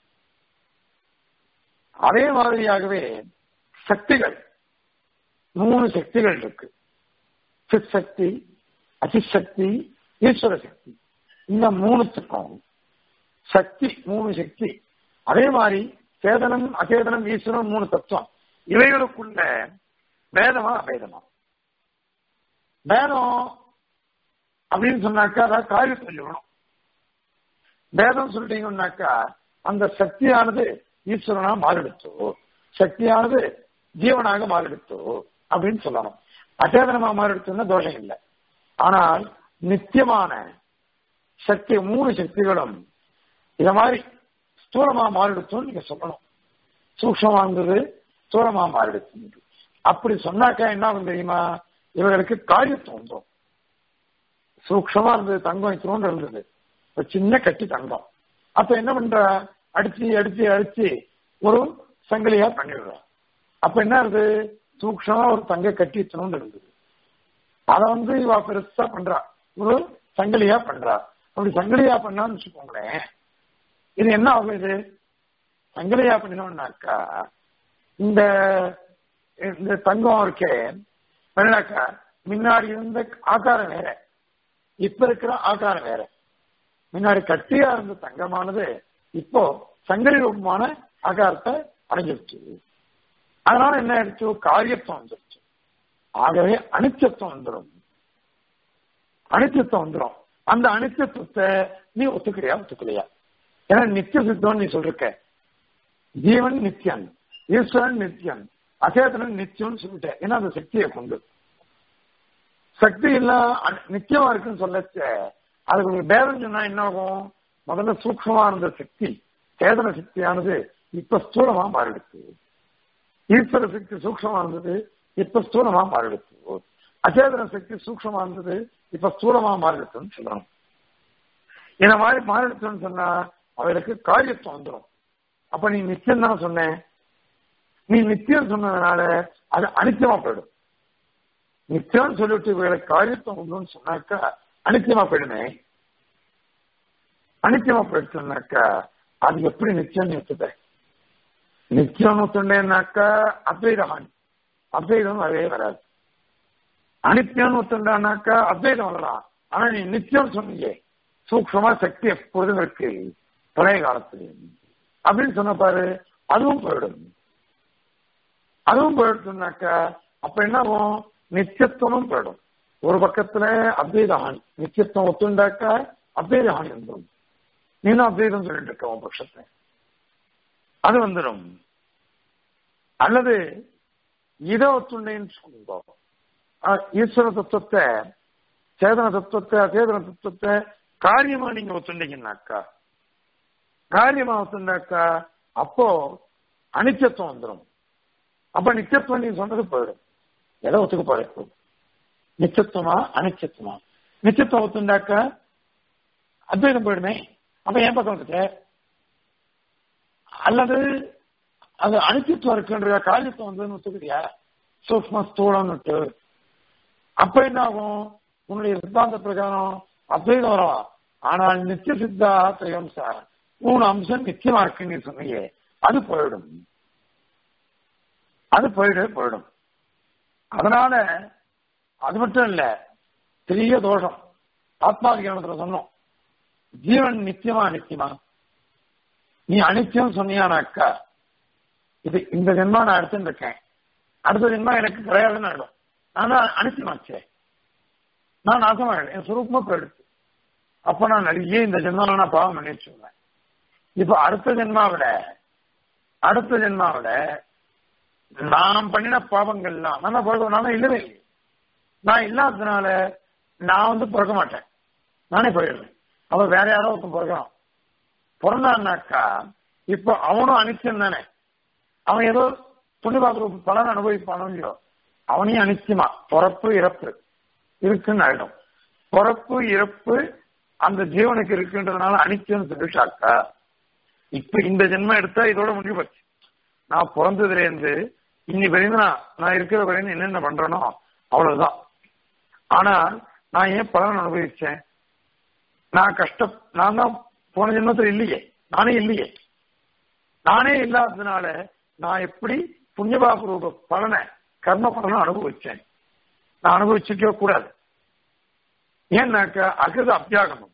அதே மாதிரியாகவே சக்திகள் மூணு சக்திகள் இருக்கு சித் சக்தி அசிசக்தி ஈஸ்வர சக்தி இந்த மூணுத்துக்கும் சக்தி மூணு சக்தி அதே மாதிரி சேதனம் அச்சேதனம் ஈஸ்வரன் மூணு தத்துவம் இவைகளுக்குள்ள வேதமா அபேதமா வேதம் அப்படின்னு சொன்னாக்கா அதாவது காரியத்தை சொல்லணும் வேதம் சொல்லிட்டீங்கன்னாக்கா அந்த சக்தியானது ஈஸ்வரனா மாறிடுச்சோ சக்தியானது ஜீவனாக மாறிடுச்சோ அப்படின்னு சொல்லணும் அச்சேதனமா மாறிடுச்சுன்னா தோஷம் இல்லை ஆனால் நித்தியமான சக்தி மூணு சக்திகளும் இத மாதிரி ஸ்தூலமா மாறிடுச்சோன்னு நீங்க சொல்லணும் சூக்ஷமா இருந்தது ஸ்தூலமா மாறிடுச்சு அப்படி சொன்னாக்கா என்ன ஆகும் தெரியுமா இவர்களுக்கு காரியத்துவம் வந்துடும் சூக்ஷமா இருந்தது தங்கம் இத்தினோண்டு இருந்தது ஒரு சின்ன கட்டி தங்கம் அப்ப என்ன பண்ற அடிச்சு அடிச்சு அடிச்சு ஒரு சங்கிலியா பண்ணிடுற அப்ப என்ன இருது சூக்ஷமா ஒரு தங்க கட்டி இத்தினோண்டு இருந்தது அத வந்து இவ பெருசா பண்றா ஒரு சங்கிலியா பண்றா அப்படி சங்கிலியா பண்ணான்னு வச்சுக்கோங்களேன் இது என்ன ஆகும் இது சங்கிலியா பண்ணினோம்னாக்கா இந்த இந்த தங்கம் இருக்கே என்னக்கா முன்னாடி இருந்த ஆகாரம் வேற இப்ப இருக்கிற ஆகாரம் வேற முன்னாடி கட்டியா இருந்த தங்கமானது இப்போ சங்கரி ரூபமான ஆகாரத்தை அடைஞ்சிருச்சு அதனால என்ன ஆயிடுச்சு காரியத்துவம் வந்துருச்சு ஆகவே அனிச்சத்துவம் வந்துடும் அனிச்சத்துவம் வந்துடும் அந்த அனிச்சத்துவத்தை நீ ஒத்துக்கிறியா ஒத்துக்கலையா ஏன்னா நித்திய சித்தம் நீ சொல்லிருக்க ஜீவன் நித்தியன் ஈஸ்வரன் நித்தியன் அச்சேதனன் நித்தியம்னு சொல்லிட்டேன் ஏன்னா அந்த சக்தியை கொண்டு சக்தி இல்ல நித்தியமா இருக்குன்னு சொல்லச்ச அதுக்கு ஒரு பேதம் சொன்னா என்ன ஆகும் முதல்ல சூக்ஷமா இருந்த சக்தி சேதன சக்தியானது இப்ப ஸ்தூலமா மாறிடுச்சு ஈஸ்வர சக்தி சூக்ஷமா இருந்தது இப்ப ஸ்தூலமா மாறிடுச்சு அச்சேதன சக்தி சூக்ஷமா இருந்தது இப்ப ஸ்தூலமா மாறிடுச்சுன்னு சொல்லணும் இந்த மாதிரி மாறிடுச்சுன்னு சொன்னா அவருக்கு காரியத்துவம் வந்துடும் அப்ப நீ நிச்சயம் தானே சொன்னேன் நீ நித்தியம் சொன்னதுனால அது அனித்தியமா போயிடும் நித்தியம் சொல்லிட்டு இவர்களுக்கு காரியத்துவம் உண்டுன்னு சொன்னாக்கா அனித்தியமா போயிடுமே அனித்தியமா போயிடுச்சுனாக்கா அது எப்படி நிச்சயம் நிறுத்துத நிச்சயம் ஒத்துண்டேன்னாக்கா அத்வைதம் அத்வைதம் வரவே வராது அனித்தியம் ஒத்துண்டானாக்கா அத்வைதம் வரலாம் ஆனா நீ நித்தியம் சொன்னீங்க சூக்ஷமா சக்தி எப்பொழுதும் இருக்கு பழைய காலத்துல அப்படின்னு சொன்ன பாரு அதுவும் போயிடும் அதுவும் போயிடுச்சுனாக்கா அப்ப என்ன ஆகும் நித்தியத்துவமும் போயிடும் ஒரு பக்கத்துல அத்வைத ஹானி நித்தியத்துவம் ஒத்துண்டாக்கா அத்வைத ஹானி வந்துடும் நீனும் அத்வைதம் சொல்லிட்டு இருக்க உன் பட்சத்தை அது வந்துடும் அல்லது இதை ஒத்துண்டேன்னு சொல்லுங்க ஈஸ்வர தத்துவத்தை சேதன தத்துவத்தை அச்சேதன தத்துவத்தை காரியமா நீங்க ஒத்துண்டீங்கன்னாக்கா காரியமா ஒத்துண்டாக்கா அப்போ அனிச்சத்துவம் வந்துடும் அப்ப நிச்சயத்துவம் நீங்க சொன்னது போயிடும் எதை ஒத்துக்க போயிடும் நிச்சயத்துவமா அனிச்சத்துவமா நிச்சயத்துவம் ஒத்துண்டாக்கா அத்வைதம் போயிடுமே அப்ப என் பக்கம் வந்துட்டு அல்லது அது அனிச்சத்துவம் இருக்குன்ற காரியத்துவம் வந்து ஒத்துக்கிறியா சூக்ம ஸ்தூலம்னுட்டு அப்ப என்ன ஆகும் உன்னுடைய சித்தாந்த பிரகாரம் அத்வைதம் வரவா ஆனால் நித்திய சித்தா திரையம் சார் மூணு அம்சம் நிச்சயமா இருக்குன்னு சொன்னீங்க அது போயிடும் அது போயிடு போயிடும் அதனால அது மட்டும் இல்ல பெரிய தோஷம் ஆத்மாதிகாரத்துல சொன்னோம் ஜீவன் நித்தியமா அனித்தியமா நீ அனித்தியம் சொன்னியானாக்கா இது இந்த ஜென்மா நான் எடுத்துட்டு இருக்கேன் அடுத்த ஜென்மா எனக்கு கிடையாதுன்னு ஆயிடும் நான் தான் அனித்தியமாச்சே நான் நாசமாயிடும் என் சுரூபமா போயிடுச்சு அப்ப நான் நிறைய இந்த ஜென்மாவில் நான் பாவம் பண்ணி வச்சுருவேன் இப்ப அடுத்த ஜென்மாவிட அடுத்த ஜென்மாவிட நான் பண்ணின பாவங்கள்லாம் நான் பிறக்க நான் இல்லவே இல்லை நான் இல்லாததுனால நான் வந்து பிறக்க மாட்டேன் நானே போயிடுறேன் அவன் வேற யாரோ ஒருத்தன் பிறக்கிறான் பிறந்தான்னாக்கா இப்ப அவனும் அனிச்சம் தானே அவன் ஏதோ புண்ணியபாத்திர பலன் அனுபவிப்பானோ இல்லையோ அவனையும் அனிச்சயமா பிறப்பு இறப்பு இருக்குன்னு ஆயிடும் பிறப்பு இறப்பு அந்த ஜீவனுக்கு இருக்குன்றதுனால அனிச்சயம் சொல்லிட்டாக்கா இப்ப இந்த ஜென்மம் எடுத்தா இதோட முடிவு போச்சு நான் பிறந்ததுல இருந்து இன்னி வரைந்து நான் நான் இருக்கிற வரைந்து என்னென்ன பண்றேனோ அவ்வளவுதான் ஆனா நான் ஏன் பலன் அனுபவிச்சேன் நான் கஷ்டம் நான் தான் போன ஜென்மத்தில் இல்லையே நானே இல்லையே நானே இல்லாததுனால நான் எப்படி புண்ணியபாப ரூப பலனை கர்ம பலனை அனுபவிச்சேன் நான் அனுபவிச்சுக்க கூடாது ஏன்னாக்க அகிருத அத்தியாகமம்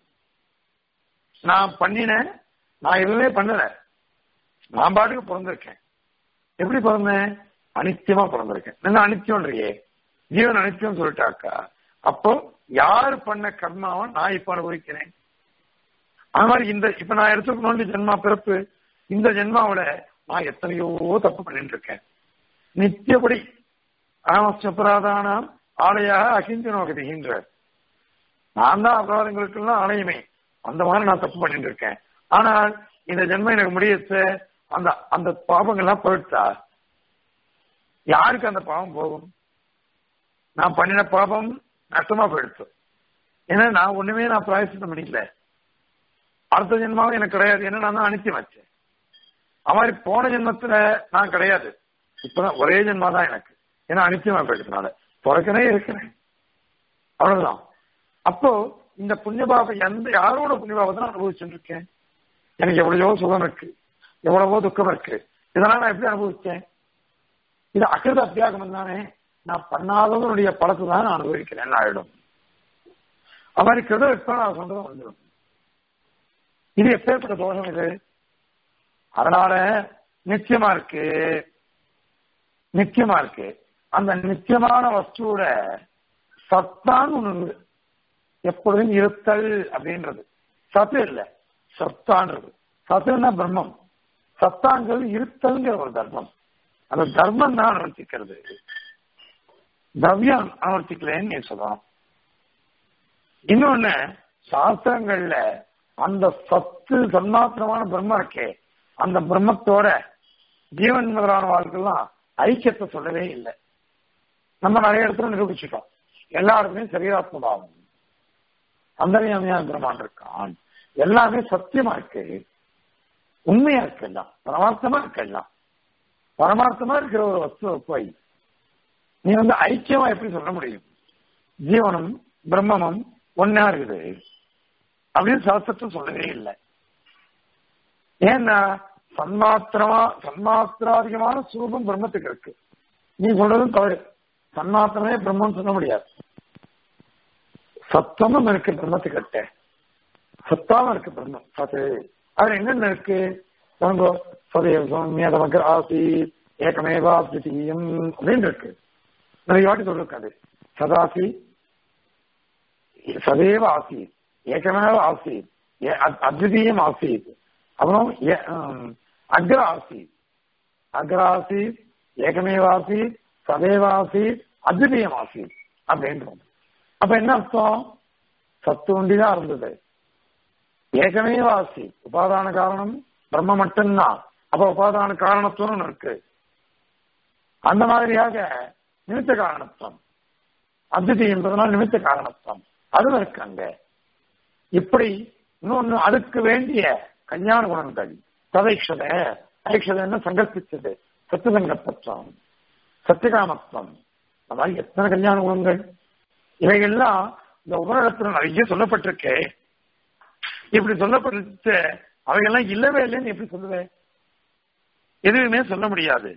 நான் பண்ணினேன் நான் எதுவுமே பண்ணல நான் பாட்டுக்கு பிறந்திருக்கேன் எப்படி பிறந்தேன் அனித்தியமா பிறந்திருக்கேன் என்ன அனித்தியம்ன்றியே ஜீவன் அனித்தியம் சொல்லிட்டாக்கா அப்போ யார் பண்ண கர்மாவை நான் இப்ப அனுபவிக்கிறேன் அது மாதிரி இந்த இப்ப நான் எடுத்துக்கணும் ஜென்மா பிறப்பு இந்த ஜென்மாவோட நான் எத்தனையோ தப்பு பண்ணிட்டு இருக்கேன் நித்தியபடி ஆமஸ்வபராதானாம் ஆலையாக அகிஞ்சனோகதிகின்ற நான் தான் அபராதங்களுக்கெல்லாம் ஆலயமே அந்த மாதிரி நான் தப்பு பண்ணிட்டு இருக்கேன் ஆனால் இந்த ஜென்மம் எனக்கு முடியச்ச அந்த அந்த பாவங்கள்லாம் போயிட்டா யாருக்கு அந்த பாவம் போகும் நான் பண்ணின பாவம் நஷ்டமா போயிடுச்சு ஏன்னா நான் ஒண்ணுமே நான் பிராயசித்தம் பண்ணிக்கல அடுத்த ஜென்மாவும் எனக்கு கிடையாது ஏன்னா நான் தான் அனுப்பி வச்சேன் அது மாதிரி போன ஜென்மத்துல நான் கிடையாது இப்பதான் ஒரே ஜென்மா தான் எனக்கு ஏன்னா அனிச்சயமா போயிட்டதுனால பிறக்கனே இருக்கிறேன் அவ்வளவுதான் அப்போ இந்த புண்ணியபாவம் எந்த யாரோட புண்ணியபாவத்தை நான் அனுபவிச்சுட்டு இருக்கேன் எனக்கு எவ்வளவோ சுகம் இருக்கு எவ்வளவோ துக்கம் இருக்கு இதெல்லாம் நான் எப்படி அனுபவிச்சேன் இது அகிருத அத்தியாகமம் தானே நான் பண்ணாதவனுடைய பழத்தை தான் நான் அனுபவிக்கிறேன் ஆயிடும் அது மாதிரி கிருத எப்ப நான் சொல்றது வந்துடும் இது எப்பேற்பட்ட தோஷம் இது அதனால நிச்சயமா இருக்கு நிச்சயமா இருக்கு அந்த நிச்சயமான வஸ்துவோட சத்தான் ஒண்ணு எப்பொழுதும் இருத்தல் அப்படின்றது சத்து இல்ல சத்தான்றது சத்துன்னா பிரம்மம் சத்தாங்கிறது இருத்தல்ங்கிற ஒரு தர்மம் அந்த தர்மம் தான் அனுவர்த்திக்கிறது திரவியம் அனுவர்த்திக்கலன்னு நீ சொல்லணும் இன்னொன்னு சாஸ்திரங்கள்ல அந்த சத்து சன்மாத்திரமான பிரம்மம் இருக்கே அந்த பிரம்மத்தோட ஜீவன் முதலான வாழ்க்கெல்லாம் ஐக்கியத்தை சொல்லவே இல்லை நம்ம நிறைய இடத்துல நிரூபிச்சிட்டோம் எல்லாருக்குமே சரீராத்மபாவம் அந்தரியாமையான பிரம்மான் இருக்கான் எல்லாமே சத்தியமா இருக்கு உண்மையா இருக்கு எல்லாம் பரமார்த்தமா இருக்கு எல்லாம் பரமார்த்தமா இருக்கிற ஒரு வஸ்துவை போய் நீ வந்து ஐக்கியமா எப்படி சொல்ல முடியும் ஜீவனும் பிரம்மமும் ஒன்னா இருக்குது அப்படின்னு சாஸ்திரத்தை சொல்லவே இல்லை ஏன்னா சன்மாத்திரமா சன்மாத்திராதிகமான சுரூபம் பிரம்மத்துக்கு இருக்கு நீ சொல்றதும் தவறு சன்மாத்திரமே பிரம்மம் சொல்ல முடியாது சத்தமும் இருக்கு பிரம்மத்துக்கிட்ட சத்தாம இருக்கு பிரம்மம் சத்து அதுல என்னென்ன இருக்கு பாருங்க சதேவ சௌமிய நமக்கு ஆசி ஏகமேவா தித்தீயம் அப்படின்னு இருக்கு நிறைய வாட்டி சொல்லிருக்காது சதாசி சதேவ ஆசி ஏகமேவ ஆசி அத்விதீயம் ஆசி அப்புறம் அக்ர ஆசி அக்ர ஆசி ஏகமேவாசி சதேவாசி அத்விதீயம் ஆசி அப்படின்றோம் அப்ப என்ன அர்த்தம் சத்து ஒண்டிதான் இருந்தது ஏகமேவாசி உபாதான காரணம் பிரம்ம மட்டும்தான் அப்ப உபாதான காரணத்துவம் இருக்கு அந்த மாதிரியாக நிமித்த காரணத்துவம் அத்விதீயன்றதுனால நிமித்த காரணத்துவம் அதுவும் இருக்கு அங்க இப்படி இன்னொன்னு அதுக்கு வேண்டிய கல்யாண குணங்கள் ததைக்ஷத ஐக்ஷதன்னு சங்கல்பிச்சது சத்துசங்கல்பத்துவம் சத்தியகாமத்துவம் இந்த மாதிரி எத்தனை கல்யாண குணங்கள் இவைகள்லாம் இந்த உபநிடத்துல நிறைய சொல்லப்பட்டிருக்கு இப்படி சொல்லப்பட்டு அவைகள்லாம் இல்லவே இல்லைன்னு எப்படி சொல்லுவேன் எதுவுமே சொல்ல முடியாது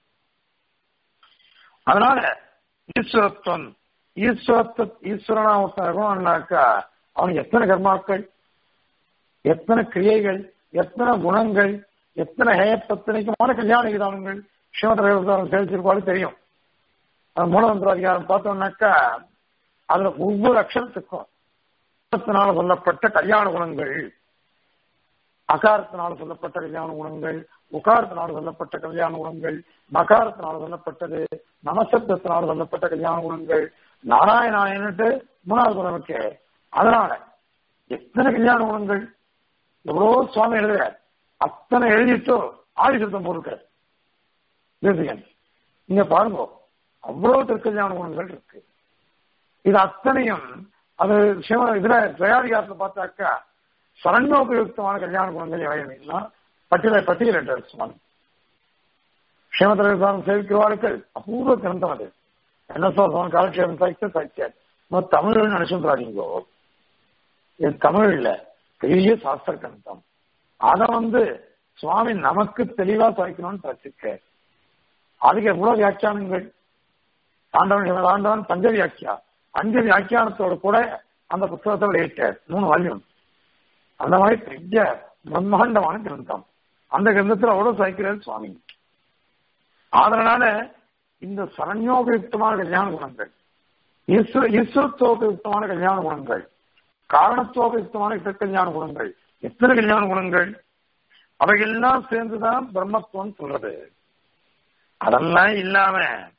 அதனால ஈஸ்வரத்துவம் ஈஸ்வரத்து ஈஸ்வரனா ஒருத்தனாக்கா அவனுக்கு எத்தனை கர்மாக்கள் எத்தனை கிரியைகள் எத்தனை குணங்கள் எத்தனை ஹேயத்தனைக்குமான கல்யாண விதானங்கள் சிவதரவிதானம் சேவிச்சிருப்பாரு தெரியும் அது மூலமந்திர அதிகாரம் பார்த்தோம்னாக்கா அதுல ஒவ்வொரு அக்ஷரத்துக்கும் அக்ஷரத்தினால சொல்லப்பட்ட கல்யாண குணங்கள் அகாரத்தினால சொல்லப்பட்ட கல்யாண குணங்கள் உகாரத்தினால சொல்லப்பட்ட கல்யாண குணங்கள் மகாரத்தினால சொல்லப்பட்டது நமசப்தத்தினால சொல்லப்பட்ட கல்யாண குணங்கள் நாராயணாயன்ட்டு மூணாவது குணம் இருக்கு அதனால எத்தனை கல்யாண குணங்கள் எவ்வளோ சுவாமி எழுதுற அத்தனை எழுதிட்டு ஆதிசத்தம் போட்டிருக்காரு தேசிகன் இங்க பாருங்க அவ்வளவு திருக்கல்யாண குணங்கள் இருக்கு இது அத்தனையும் அது சிவ இதுல ஜயாதிகாரத்தை பார்த்தாக்கா சரண்யோபயுக்தமான கல்யாண குணங்கள் எவையெல்லாம் பட்டியலை பட்டியலிட்டார் சுவாமி க்ஷேமத்திரம் சேவிக்கிறவார்கள் அபூர்வ கிரந்தம் அது என்ன சொல்றோம் காலக்ஷேபம் சாய்க்க சாய்க்கார் தமிழ் நினைச்சுறாதீங்கோ இது தமிழ் இல்ல பெரிய சாஸ்திர கிரந்தம் அத வந்து சுவாமி நமக்கு தெளிவா சாய்க்கணும்னு தச்சுக்க அதுக்கு எவ்வளவு வியாக்கியானங்கள் ஆண்டவன் ஆண்டவன் பஞ்ச வியாக்கியா அஞ்சு வியாக்கியானத்தோட கூட அந்த புத்தகத்தை வெளியிட்டார் மூணு வால்யூம் அந்த மாதிரி பெரிய பிரம்மாண்டமான கிரந்தம் அந்த கிரந்தத்தில் அவ்வளவு சாய்க்கிறார் சுவாமி அதனால இந்த சரண்யோபயுக்தமான கல்யாண குணங்கள் ஈஸ்வர ஈஸ்வரத்துவபயுக்தமான கல்யாண குணங்கள் காரணத்துவபயுக்தமான கல்யாண குணங்கள் எத்தனை கல்யாண குணங்கள் அவைகள்லாம் சேர்ந்துதான் பிரம்மத்துவம் சொல்றது அதெல்லாம் இல்லாம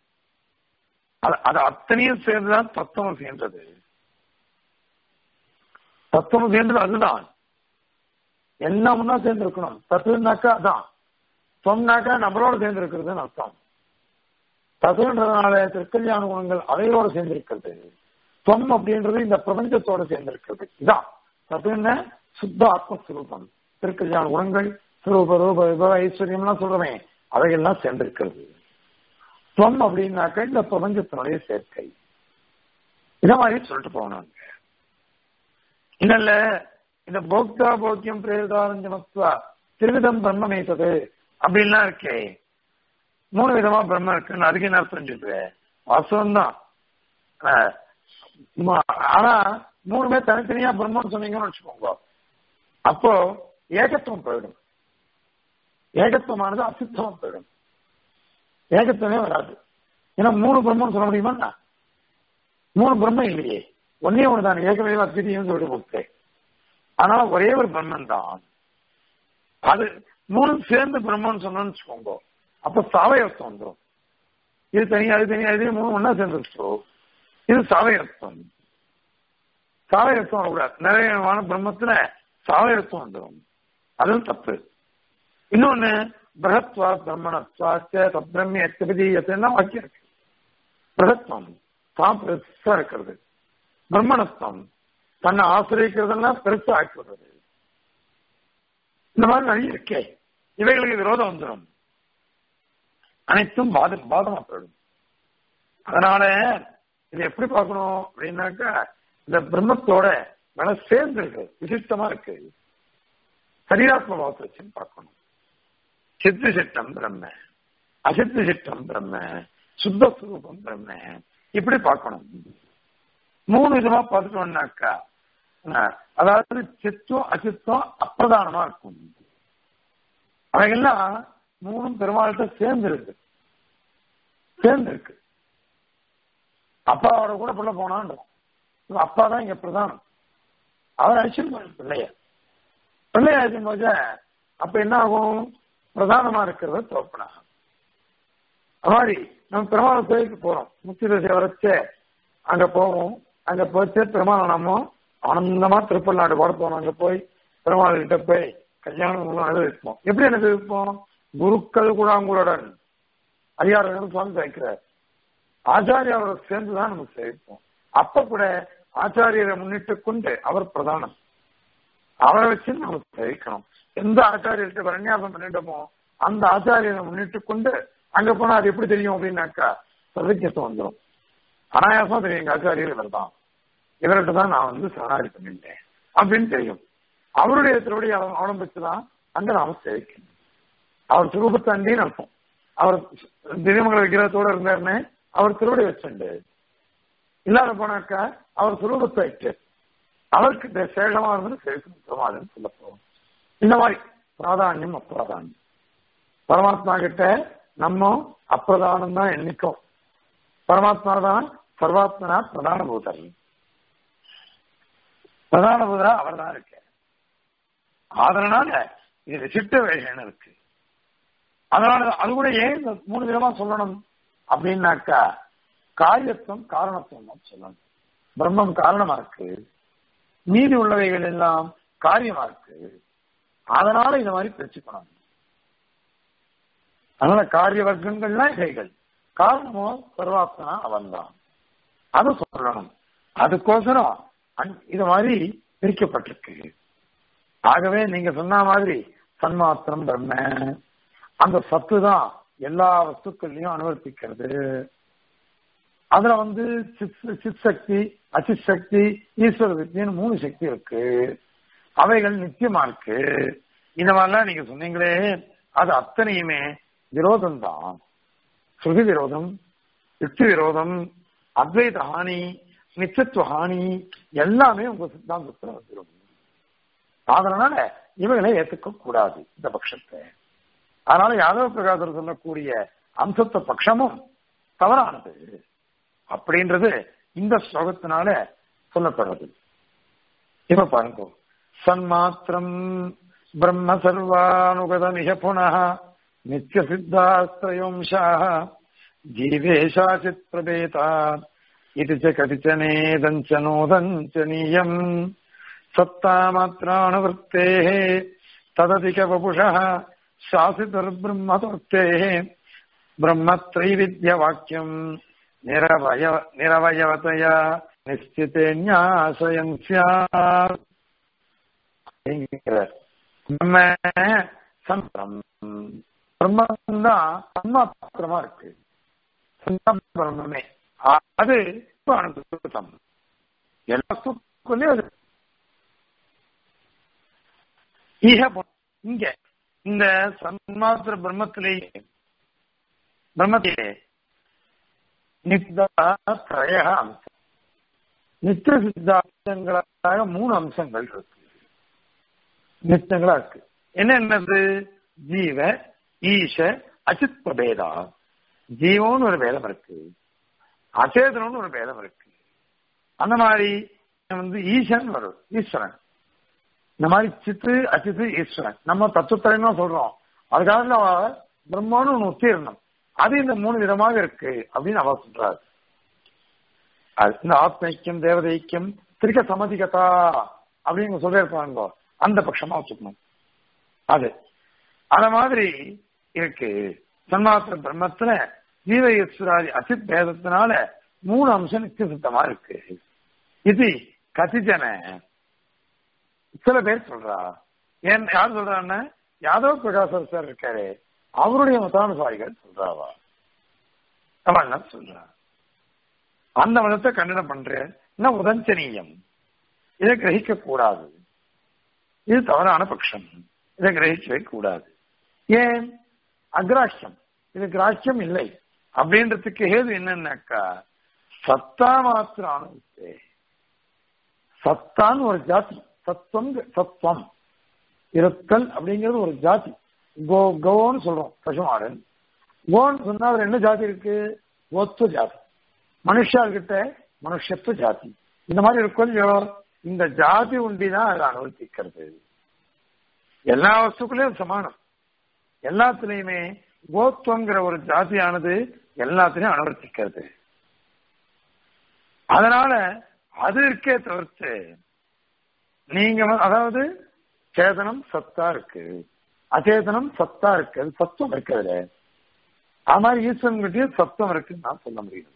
அது அத்தனையும் சேர்ந்துதான் தத்துவம் சேர்ந்தது தத்துவம் சேர்ந்தது அதுதான் எல்லாம் ஒன்னா சேர்ந்து இருக்கணும் தத்துவம்னாக்கா அதான் சொன்னாக்கா நம்மளோட சேர்ந்து இருக்கிறதுன்னு அர்த்தம் தத்துவன்றதுனால திருக்கல்யாண குணங்கள் அவையோட சேர்ந்து இருக்கிறது தொம் அப்படின்றது இந்த பிரபஞ்சத்தோட சேர்ந்து இருக்கிறது இதான் தத்துவம் சுத்த ஆத்மஸ்வரூபம் திருக்கல்யாண குணங்கள் சுரூப ரூப விபவ ஐஸ்வர்யம்லாம் சொல்றேன் அவைகள்லாம் சேர்ந்திருக்கிறது துவம் அப்படின்னாக்க இந்த பிரபஞ்சத்தினுடைய சேர்க்கை இத மாதிரி சொல்லிட்டு போனாங்க இல்ல இந்த போக்தா போக்கியம் பிரேதாரஞ்சமத்வா திருவிதம் பிரம்மமேத்தது அப்படின்லாம் இருக்கே மூணு விதமா பிரம்மம் இருக்குன்னு அதுக்கு என்ன அர்த்தம் சொல்றேன் வாஸ்தவம் தான் ஆனா மூணுமே தனித்தனியா பிரம்மம்னு சொன்னீங்கன்னு வச்சுக்கோங்க அப்போ ஏகத்துவம் போயிடும் ஏகத்துவமானது அசித்தமா போயிடும் ஏகத்துவமே வராது ஏன்னா மூணு பிரம்மம் சொல்ல முடியுமா மூணு பிரம்மம் இல்லையே ஒன்னே ஒன்று தான் ஏகமே அத்விதீயம் சொல்லிட்டு கொடுத்தேன் அதனால ஒரே ஒரு பிரம்மன் தான் அது மூணு சேர்ந்து பிரம்மன் சொன்னோம்னு வச்சுக்கோங்க அப்ப சாவயத்துவம் வந்துடும் இது தனியா அது தனியா இது மூணு ஒன்னா சேர்ந்துருச்சோ இது சாவயத்துவம் சாவயத்துவம் வரக்கூடாது நிறையமான பிரம்மத்துல சாவயத்துவம் வந்துடும் அதுவும் தப்பு இன்னொன்னு பிரகத்வா பிரம்மணத்வா தத்பிரம்மி எத்தபதீயத்தான் வாக்கியம் இருக்கு பிரகத்வம் தான் பெருசா இருக்கிறது பிரம்மணத்துவம் தன்னை ஆசிரியக்கிறதெல்லாம் பெருசா ஆக்கி விடுறது இந்த மாதிரி நிறைய இருக்கே இவைகளுக்கு விரோதம் வந்துடும் அனைத்தும் பாத பாதமா போயிடும் அதனால இதை எப்படி பார்க்கணும் அப்படின்னாக்கா இந்த பிரம்மத்தோட நல்ல சேர்ந்து இருக்கு விசிஷ்டமா இருக்கு சரீராத்ம பாவத்தை வச்சு பார்க்கணும் சித்து சிட்டம் பிரம்ம அசித்து சிட்டம் பிரம்ம சுத்த சுரூபம் பிரம்ம இப்படி பார்க்கணும் மூணு விதமா பார்த்துட்டோம்னாக்கா அதாவது சித்தம் அசித்தம் அப்பிரதானமா இருக்கும் அவைகள்லாம் மூணும் பெருமாள்கிட்ட சேர்ந்து இருக்கு சேர்ந்து இருக்கு அப்பாவோட கூட பிள்ளை போனான்றோம் அப்பா தான் இங்க பிரதானம் அவர் அழிச்சிருப்பாரு பிள்ளைய பிள்ளைய அழிச்சும் போது அப்ப என்ன ஆகும் பிரதானமா இருக்கிறத தோப்பனா அது மாதிரி நம்ம பெருமாள் கோயிலுக்கு போறோம் முக்கிய தசை வரைச்சு அங்க போவோம் அங்க போச்சு பெருமாள் நாம ஆனந்தமா திருப்பநாடு போட போனோம் அங்க போய் பெருமாள் கிட்ட போய் கல்யாணம் அனுபவிப்போம் எப்படி அனுபவிப்போம் குருக்கள் குழாங்குளுடன் அதிகாரிகளும் சுவாமி வைக்கிறார் ஆச்சாரியாரோட சேர்ந்துதான் நம்ம சேவிப்போம் அப்ப கூட ஆச்சாரியரை முன்னிட்டு கொண்டு அவர் பிரதானம் அவரை வச்சு நம்ம சேவிக்கணும் எந்த ஆச்சாரியர்கிட்ட பிரன்யாசம் பண்ணிட்டோமோ அந்த ஆச்சாரியரை முன்னிட்டு கொண்டு அங்க போனா அது எப்படி தெரியும் அப்படின்னாக்கா சதக்கியத்துவம் வந்துடும் அனாயாசம் தெரியும் எங்க ஆச்சாரியர் இவர் தான் இவர்கிட்ட தான் நான் வந்து சரணாரி பண்ணிட்டேன் அப்படின்னு தெரியும் அவருடைய திருவடி அவலம்பிச்சுதான் அங்க நாம சேவிக்கணும் அவர் சுரூபத்தை அண்டின்னு அர்த்தம் அவர் திவ்யமங்கல விக்கிரகத்தோட இருந்தாருன்னு அவர் திருவடி வச்சுண்டு இல்லாத போனாக்கா அவர் சுரூபத்தை வச்சு அவருக்கு சேஷமா இருந்து சேவிக்கணும் பெருமாள்னு சொல்ல போவோம் இந்த மாதிரி பிராதானியம் அப்பிரதானியம் பரமாத்மா கிட்ட நம்ம அப்பிரதானம் தான் எண்ணிக்கும் பரமாத்மா தான் சர்வாத்மனா பிரதான பூதர் பிரதான பூதரா அவர் தான் இருக்க அதனால இது விசிட்ட வேஷன் இருக்கு அதனால அது கூட ஏன் இந்த மூணு விதமா சொல்லணும் அப்படின்னாக்கா காரியத்துவம் காரணத்துவம் தான் சொல்லணும் பிரம்மம் காரணமா இருக்கு மீதி உள்ளவைகள் எல்லாம் காரியமா இருக்கு அதனால இந்த மாதிரி பிரிச்சுக்கணும் அதனால காரிய வர்க்கங்கள்லாம் இவைகள் காரணமோ சர்வாத்மனா அவன் தான் அதை சொல்லணும் அதுக்கோசரம் இது மாதிரி பிரிக்கப்பட்டிருக்கு ஆகவே நீங்க சொன்ன மாதிரி சன்மாத்திரம் பிரம்ம அந்த சத்து தான் எல்லா வஸ்துக்கள்லையும் அனுவர்த்திக்கிறது அதுல வந்து சித் சக்தி அச்சித் சக்தி ஈஸ்வர சக்தின்னு மூணு சக்தி இருக்கு அவைகள் நித்தியமா இருக்கு இந்த மாதிரிலாம் நீங்க சொன்னீங்களே அது அத்தனையுமே விரோதம் தான் சுருதி விரோதம் யுக்தி விரோதம் அத்வைத ஹானி நிச்சத்துவ ஹானி எல்லாமே உங்க சித்தாந்தத்துல வந்துடும் அதனால இவைகளை ஏற்றுக்க கூடாது இந்த பட்சத்தை அதனால யாதவ பிரகாசர் சொல்லக்கூடிய அம்சத்த பட்சமும் தவறானது அப்படின்றது இந்த ஸ்லோகத்தினால சொல்லப்படுறது இப்ப பாருங்க சன்மாத்திரம் பிரம்ம சர்வானுகதமிக புனः நித்திய சித்தாஸ்திரயோம்சாः ஜீவேஷாச்சித் பிரபேதாத் இது ச கதிச்சனேதஞ்சனோதஞ்சனீயம் சத்தாமாத்திரானுவృత్తேः தததிக வபுஷः शासितुर्ब्रह्मतोक्तेः ब्रह्मत्रैविद्यवाक्यम् निरवय निरवयवतया निश्चिते न्यासयन् स्यात् நம்ம சந்திரம் பிரம்மம் தான் சன்மாத்திரமா இருக்கு பிரம்மே அது அனுபவம் எல்லா சுக்குள்ளே அது ஈக இங்க இந்த சன்மாத்திர பிரம்மத்திலேயே பிரம்மத்திலே நித்திய அம்சம் நித்திய சித்தாந்தங்களாக மூணு அம்சங்கள் இருக்கு நித்தங்களா இருக்கு என்ன என்னது ஜீவ ஈஷ அச்சித் பிரபேதா ஜீவம்னு ஒரு பேதம் இருக்கு அச்சேதனம்னு ஒரு பேதம் இருக்கு அந்த மாதிரி வந்து ஈசன் வரும் ஈஸ்வரன் இந்த மாதிரி சித்து அச்சித்து ஈஸ்வரன் நம்ம தத்துவத்தலைமா சொல்றோம் அதுக்காக பிரம்மான்னு ஒண்ணு உத்தீர்ணம் அது இந்த மூணு விதமாக இருக்கு அப்படின்னு அவ சொல்றாரு இந்த ஆத்மைக்கியம் தேவதைக்கும் திருக்க சமதிகதா அப்படின்னு சொல்லியிருப்பாங்க அந்த பட்சமா வச்சுக்கணும் அது அத மாதிரி இருக்கு சன்மாத்திர பிரம்மத்துல ஜீவ ஈஸ்வராதி அசித் பேதத்தினால மூணு அம்சம் நித்திய சுத்தமா இருக்கு இது கதிஜன சில பேர் சொல்றா ஏன் யார் சொல்றான்னா யாதவ் பிரகாசர் சார் இருக்காரு அவருடைய மதானுசாரிகள் சொல்றாவா அவன் சொல்றா அந்த மதத்தை கண்டனம் பண்றேன் உதஞ்சனீயம் இதை கிரகிக்க கூடாது இது தவறான பட்சம் இதை கிரகிக்கவே கூடாது ஏன் அக்ராஹ்யம் இது கிராஹ்யம் இல்லை அப்படின்றதுக்கு ஹேது என்னன்னாக்கா சத்தா மாத்திர அனுபவத்தே சத்தான்னு ஒரு ஜாதி சத்துவம் சத்துவம் இருத்தல் அப்படிங்கிறது ஒரு ஜாதி கோ கோன்னு சொல்றோம் பசுமாடு கோன்னு சொன்னா அதுல என்ன ஜாதி இருக்கு கோத்துவ ஜாதி மனுஷார்கிட்ட மனுஷத்துவ ஜாதி இந்த மாதிரி இருக்கும் இல்லையோ இந்த ஜாதி உண்டிதான் அதை அனுவர்த்திக்கிறது எல்லா வஸ்துக்குள்ளயும் சமானம் எல்லாத்துலயுமே கோத்துவங்கிற ஒரு ஜாதியானது எல்லாத்திலையும் அனுவர்த்திக்கிறது அதனால அது இருக்கே தவிர்த்து நீங்க வந்து- அதாவது சேதனம் சத்தா இருக்கு அச்சேதனம் சத்தா இருக்கு அது சத்துவம் இருக்கிறது அது மாதிரி ஈஸ்வரன் கிட்டயும் சத்தம் இருக்குன்னு நான் சொல்ல முடியும்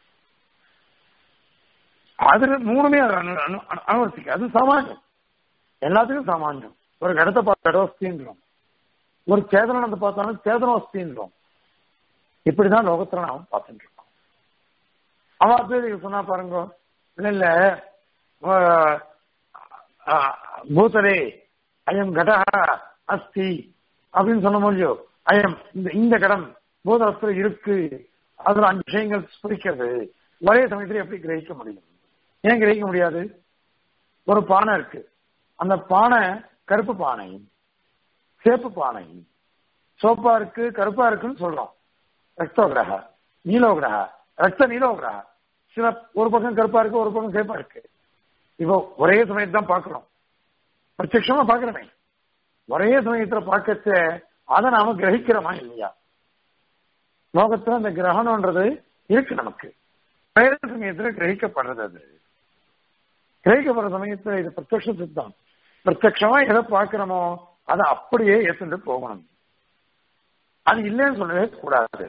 அதுல மூணுமே அது அனு- அனு- அனு- அனுவர்த்திக்க அது சாமானியம் எல்லாத்துக்கும் சாமானியம் ஒரு இடத்தை பார்த்து இடவஸ்தின்றோம் ஒரு சேதனத்தை பார்த்தாலும் சேதனவஸ்தின்றோம் இப்படிதான் லோகத்துல நாம் பார்த்துட்டு இருக்கோம் அவன் அத்வைதிகள் சொன்னா பாருங்க இல்ல இல்ல ஆஹ், ஆஹ், பூதரே அயம் கடஹா அஸ்தி அப்படின்னு சொன்ன முடியோ அயம் இந்த இந்த கடம் பூதரத்துல இருக்கு அதுல அஞ்சு விஷயங்கள் ஸ்புரிக்கிறது ஒரே சமயத்துல எப்படி கிரகிக்க முடியும் ஏன் கிரகிக்க முடியாது ஒரு பானை இருக்கு அந்த பானை கருப்பு பானை சேப்பு பானை சோப்பா இருக்கு கருப்பா இருக்குன்னு சொல்றோம் ரக்தோகிரக நீலோகிரக ரத்த நீலோகிரக சில ஒரு பக்கம் கருப்பா இருக்கு ஒரு பக்கம் சேப்பா இருக்கு இப்போ ஒரே சமயத்தை தான் பார்க்கிறோம் பிரத்யட்சமா பார்க்கிறோமே ஒரே சமயத்துல பார்க்கச்ச அதை நாம கிரகிக்கிறோமா இல்லையா லோகத்துல அந்த கிரகணம்ன்றது இருக்கு நமக்கு ஒரே சமயத்துல கிரகிக்கப்படுறது அது கிரகிக்கப்படுற சமயத்துல இது பிரத்யக்ஷ சித்தம் பிரத்யட்சமா எதை பார்க்கிறோமோ அதை அப்படியே ஏத்துட்டு போகணும் அது இல்லைன்னு சொல்லவே கூடாது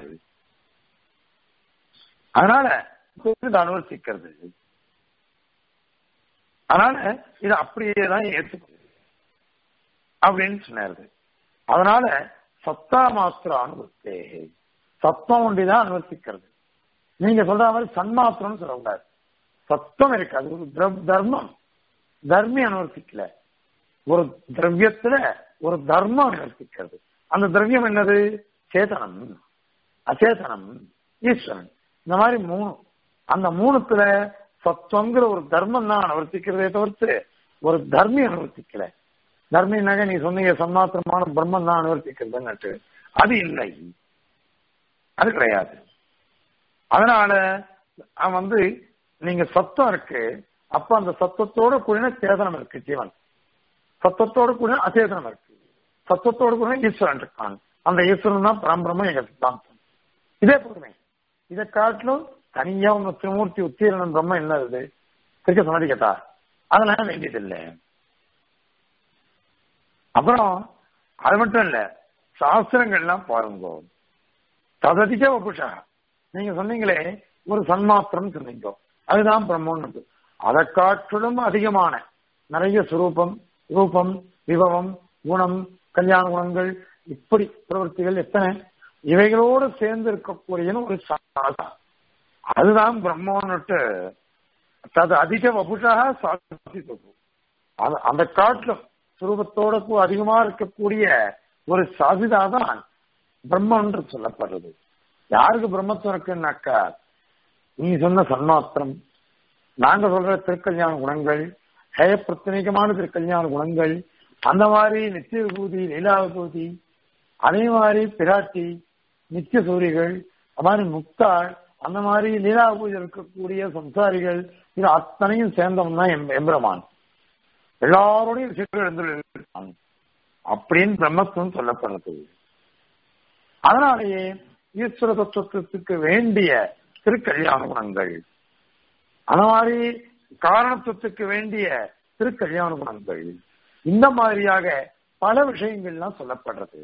அதனால இது அனுவர்த்திக்கிறது அதனால இது அப்படியே தான் ஏத்துக்கணும் அப்படின்னு சொன்னாரு அதனால சத்தா மாத்திர அனுபவத்தே சத்தம் ஒன்றிதான் அனுவர்த்திக்கிறது நீங்க சொல்ற மாதிரி சன்மாத்திரம் சொல்லக்கூடாது சத்தம் இருக்கு அது ஒரு திர- தர்மம் தர்மி அனுவர்த்திக்கல ஒரு திரவியத்துல ஒரு தர்மம் அனுவர்த்திக்கிறது அந்த திரவியம் என்னது சேதனம் அச்சேதனம் ஈஸ்வரன் இந்த மாதிரி மூணு அந்த மூணுத்துல சத்துவங்கிற ஒரு தர்மம் தான் அனுவர்த்திக்கிறதே தவிர்த்து ஒரு தர்மி அனுவர்த்திக்கல தர்மினாக நீ சொன்னீங்க சன்மாத்திரமான பிரம்மம் தான் அனுவர்த்திக்கிறதுன்னுட்டு அது இல்லை அது கிடையாது அதனால அவன் வந்து நீங்க சத்தம் இருக்கு அப்ப அந்த சத்தத்தோட கூடின சேதனம் இருக்கு ஜீவன் சத்தத்தோட கூட அச்சேதனம் இருக்கு சத்தத்தோட கூட ஈஸ்வரன் இருக்கான் அந்த ஈஸ்வரன் தான் பரம்பிரமம் எங்க சித்தாந்தம் இதே போதுமே இதை காட்டிலும் தனியா உங்க திருமூர்த்தி உத்தீரணன் பிரம்மம் என்ன இது திருக்க சொன்னது கேட்டா அதெல்லாம் வேண்டியதில்லை அப்புறம் அது மட்டும் இல்ல சாஸ்திரங்கள்லாம் பாருங்க தததிக வபுஷா நீங்க சொன்னீங்களே ஒரு சன்மாத்திரம் சொன்னீங்க அதுதான் பிரம்மன்னு அதை காட்டிலும் அதிகமான நிறைய சுரூபம் ரூபம் விபவம் குணம் கல்யாண குணங்கள் இப்படி பிரவൃத்திகள் எத்தனை இவைகளோடு சேர்ந்து இருக்கக்கூடிய ஒரு சாதா அதுதான் பிரம்மன்னுட்டு தது அதிக வபுஷா சாதித்தது அது- அந்த காட்டிலும் சுரூபத்தோட கூ- அதிகமா இருக்கக்கூடிய ஒரு சாதிதா தான் பிரம்மன்று சொல்லப்படுறது யாருக்கு பிரம்மத்துவம் இருக்குன்னாக்கா நீ சொன்ன சன்மாத்திரம் நாங்க சொல்ற திருக்கல்யாண குணங்கள் ஹய பிரத்தனிகமான திருக்கல்யாண குணங்கள் அந்த மாதிரி நித்திய விபூதி லீலா விபூதி அதே மாதிரி பிராட்டி நித்திய சூரிகள் அது மாதிரி முக்தாள் அந்த மாதிரி லீலா பூஜை இருக்கக்கூடிய சம்சாரிகள் இது அத்தனையும் சேர்ந்தவன் தான் எம்- எம்பெருமான் எல்லாரோடையும் சேர்த்து எழுந்துள்ளான் அப்படின்னு பிரம்மத்துவம் சொல்லப்படுறது அதனாலேயே ஈஸ்வர தத்துவத்துக்கு வேண்டிய திருக்கல்யாண குணங்கள் அந்த மாதிரி காரணத்துவத்துக்கு வேண்டிய திருக்கல்யாண குணங்கள் இந்த மாதிரியாக பல விஷயங்கள்லாம் சொல்லப்படுறது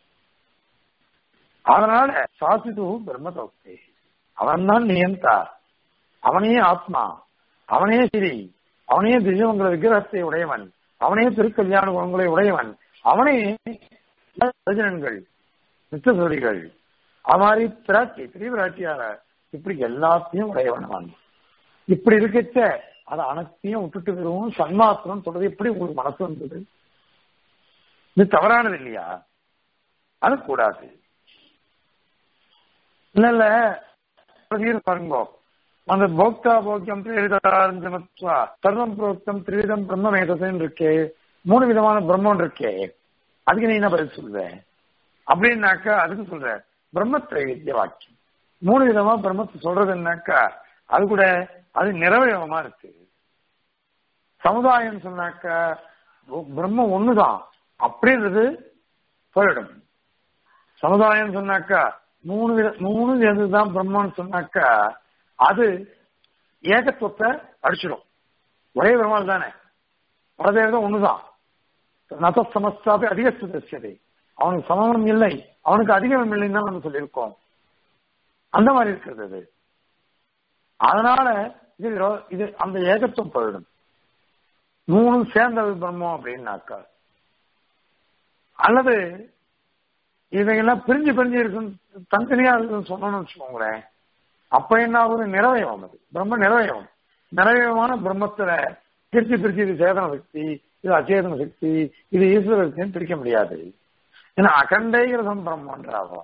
அதனால சாசிது பிரம்மதோக்தே அவன் தான் நியந்தா அவனே ஆத்மா அவனே சிரி அவனே திவ்யமங்கல விக்கிரகத்தை உடையவன் அவனே திருக்கல்யாண குணங்களை உடையவன் அவனே பிரஜனங்கள் நித்தசோதிகள் அது மாதிரி பிராட்டி பெரிய பிராட்டியார இப்படி எல்லாத்தையும் உடையவன் அவன் இப்படி இருக்கச்ச அதை அனைத்தையும் விட்டுட்டு வெறும் சன்மாத்திரம் சொல்றது எப்படி உங்களுக்கு மனசு வந்தது இது தவறானது இல்லையா அது கூடாது இல்ல இல்ல பிரதீர் பாருங்க அந்த போக்தா போக்கியம் திரிவிதாரஞ்சனத்வா சர்வம் புரோக்தம் திரிவிதம் பிரம்மமேதசன் இருக்கே மூணு விதமான பிரம்மன் இருக்கே அதுக்கு நீ என்ன பதில் சொல்ற அப்படின்னாக்கா அதுக்கு சொல்ற பிரம்மத்திரைவித்திய வாக்கியம் மூணு விதமா பிரம்மத்தை சொல்றதுன்னாக்கா அது கூட அது நிறைவேறமா இருக்கு சமுதாயம் சொன்னாக்கா பிரம்மம் ஒண்ணுதான் அப்படின்றது போயிடும் சமுதாயம் சொன்னாக்கா மூணு வித மூணு எதுதான் பிரம்மன்னு சொன்னாக்கா அது ஏகத்துவத்தை அடிச்சிடும் ஒரே பிரம்மாள் தானே பரதேவதம் ஒண்ணுதான் நத சமஸ்தாபி அதிகத்துவத்தை அவனுக்கு சமம் இல்லை அவனுக்கு அதிகம் இல்லைன்னு தான் நம்ம சொல்லியிருக்கோம் அந்த மாதிரி இருக்கிறது அது அதனால இது இது அந்த ஏகத்துவம் போயிடும் மூணும் சேர்ந்தது பிரம்மம் அப்படின்னாக்கா அல்லது இவையெல்லாம் பிரிஞ்சு பிரிஞ்சு இருக்கும் தனித்தனியா இருக்குன்னு சொன்னோம்னு வச்சுக்கோங்களேன் அப்ப என்ன ஆகுது நிறைவயம் அது பிரம்ம நிறைவயம் நிறைவயமான பிரம்மத்துல பிரிச்சு பிரிச்சு இது சேதன சக்தி இது அச்சேதன சக்தி இது ஈஸ்வர சக்தின்னு பிரிக்க முடியாது ஏன்னா அகண்டைகிரதம் பிரம்மன்றாகும்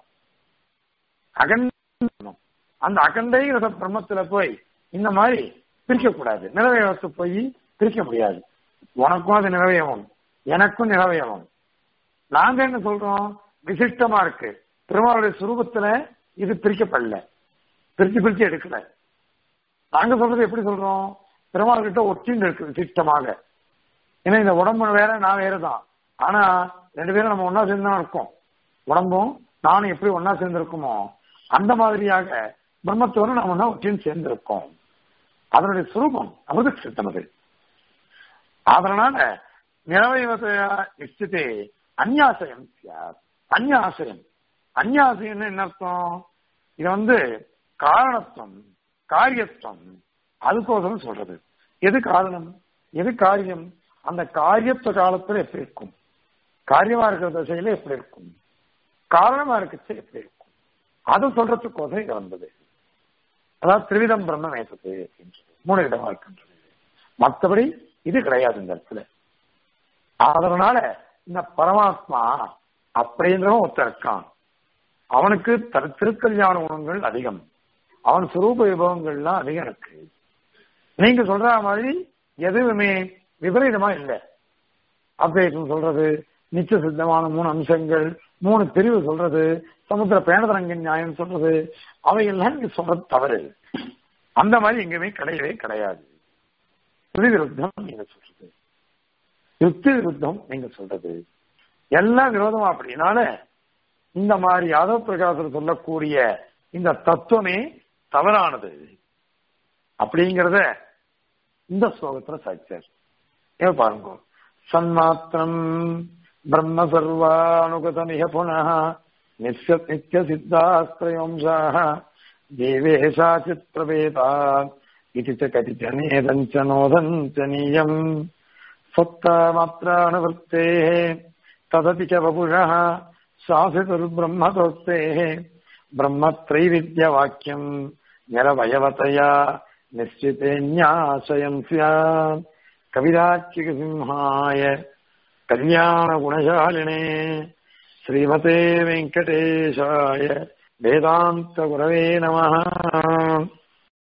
அகண்டம் அந்த அகண்டைகிரத பிரம்மத்துல போய் இந்த மாதிரி பிரிக்க கூடாது நிறவயவத்தை போய் பிரிக்க முடியாது உனக்கும் அது நிறவயவம் எனக்கும் நிறவயவம் நாங்க என்ன சொல்றோம் விசிஷ்டமா இருக்கு பெருமாளுடைய சுரூபத்துல இது பிரிக்கப்படல பிரிச்சு பிரிச்சு எடுக்கல நாங்க சொல்றது எப்படி சொல்றோம் பெருமாள் கிட்ட ஒட்டின்னு இருக்கு விசிஷ்டமாக ஏன்னா இந்த உடம்பு வேற நான் வேறதான் ஆனா ரெண்டு பேரும் நம்ம ஒன்னா சேர்ந்து தான் இருக்கோம் உடம்பும் நானும் எப்படி ஒன்னா சேர்ந்து இருக்குமோ அந்த மாதிரியாக பிரம்மத்தோடு நம்ம ஒன்னா ஒட்டின்னு சேர்ந்து இருக்கோம் அதனுடைய சுரூபம் அமிர்த சித்தம் அது அதனால நிறவயவதையா நிச்சயத்தே அந்யாசயம் அந்யாசயம் அந்யாசயம் என்ன அர்த்தம் இது வந்து காரணத்துவம் காரியத்துவம் அதுக்கோசரம் சொல்றது எது காரணம் எது காரியம் அந்த காரியத்துவ காலத்துல எப்படி இருக்கும் காரியமா இருக்கிற திசையில எப்படி இருக்கும் காரணமா இருக்கிறது எப்படி இருக்கும் அது சொல்றதுக்கோசரம் இது வந்தது அதாவது திரிவிதம் பிரம்ம மேசத்து மூணு இடமா இருக்கின்றது மற்றபடி இது கிடையாது இந்த இடத்துல அதனால இந்த பரமாத்மா அப்படின்றவன் ஒருத்தர் இருக்கான் அவனுக்கு திருக்கல்யாண குணங்கள் அதிகம் அவன் சுரூப விபவங்கள்லாம் அதிகம் இருக்கு நீங்க சொல்ற மாதிரி எதுவுமே விபரீதமா இல்லை அத்வைதம் சொல்றது நிச்சய சித்தமான மூணு அம்சங்கள் மூணு பிரிவு சொல்றது சமுத்திர பேணதரங்கின் நியாயம் சொல்றது அவையெல்லாம் நீங்க சொல்றது தவறு அந்த மாதிரி எங்கேயுமே கிடையவே கிடையாது ஸ்ருதி விருத்தம் நீங்க சொல்றது யுக்தி விருத்தம் நீங்க சொல்றது எல்லாம் விரோதமா அப்படின்னால இந்த மாதிரி யாதவ் பிரகாசர் சொல்லக்கூடிய இந்த தத்துவமே தவறானது அப்படிங்கிறத இந்த ஸ்லோகத்துல சாய்ச்சார் ஏன் பாருங்க சன்மாத்திரம் பிரம்ம சர்வானுகதமிக புனः நித்ய நித்ய சித்தாஸ்திரயம்சாः தேவேஷா சித்ரவேதா இது ச கதிச்சனேதஞ்ச நோதஞ்சனீயம் सत्तामात्रानुवृत्तेः तदपि च वपुषः शासितुर्ब्रह्मतोक्तेः ब्रह्मत्रैविद्यवाक्यम् निरवयवतया निश्चितेन्याशयम् स्यात् कविराच्यसिंहाय कल्याणगुणशालिने श्रीमते वेङ्कटेशाय वेदान्तगुरवे नमः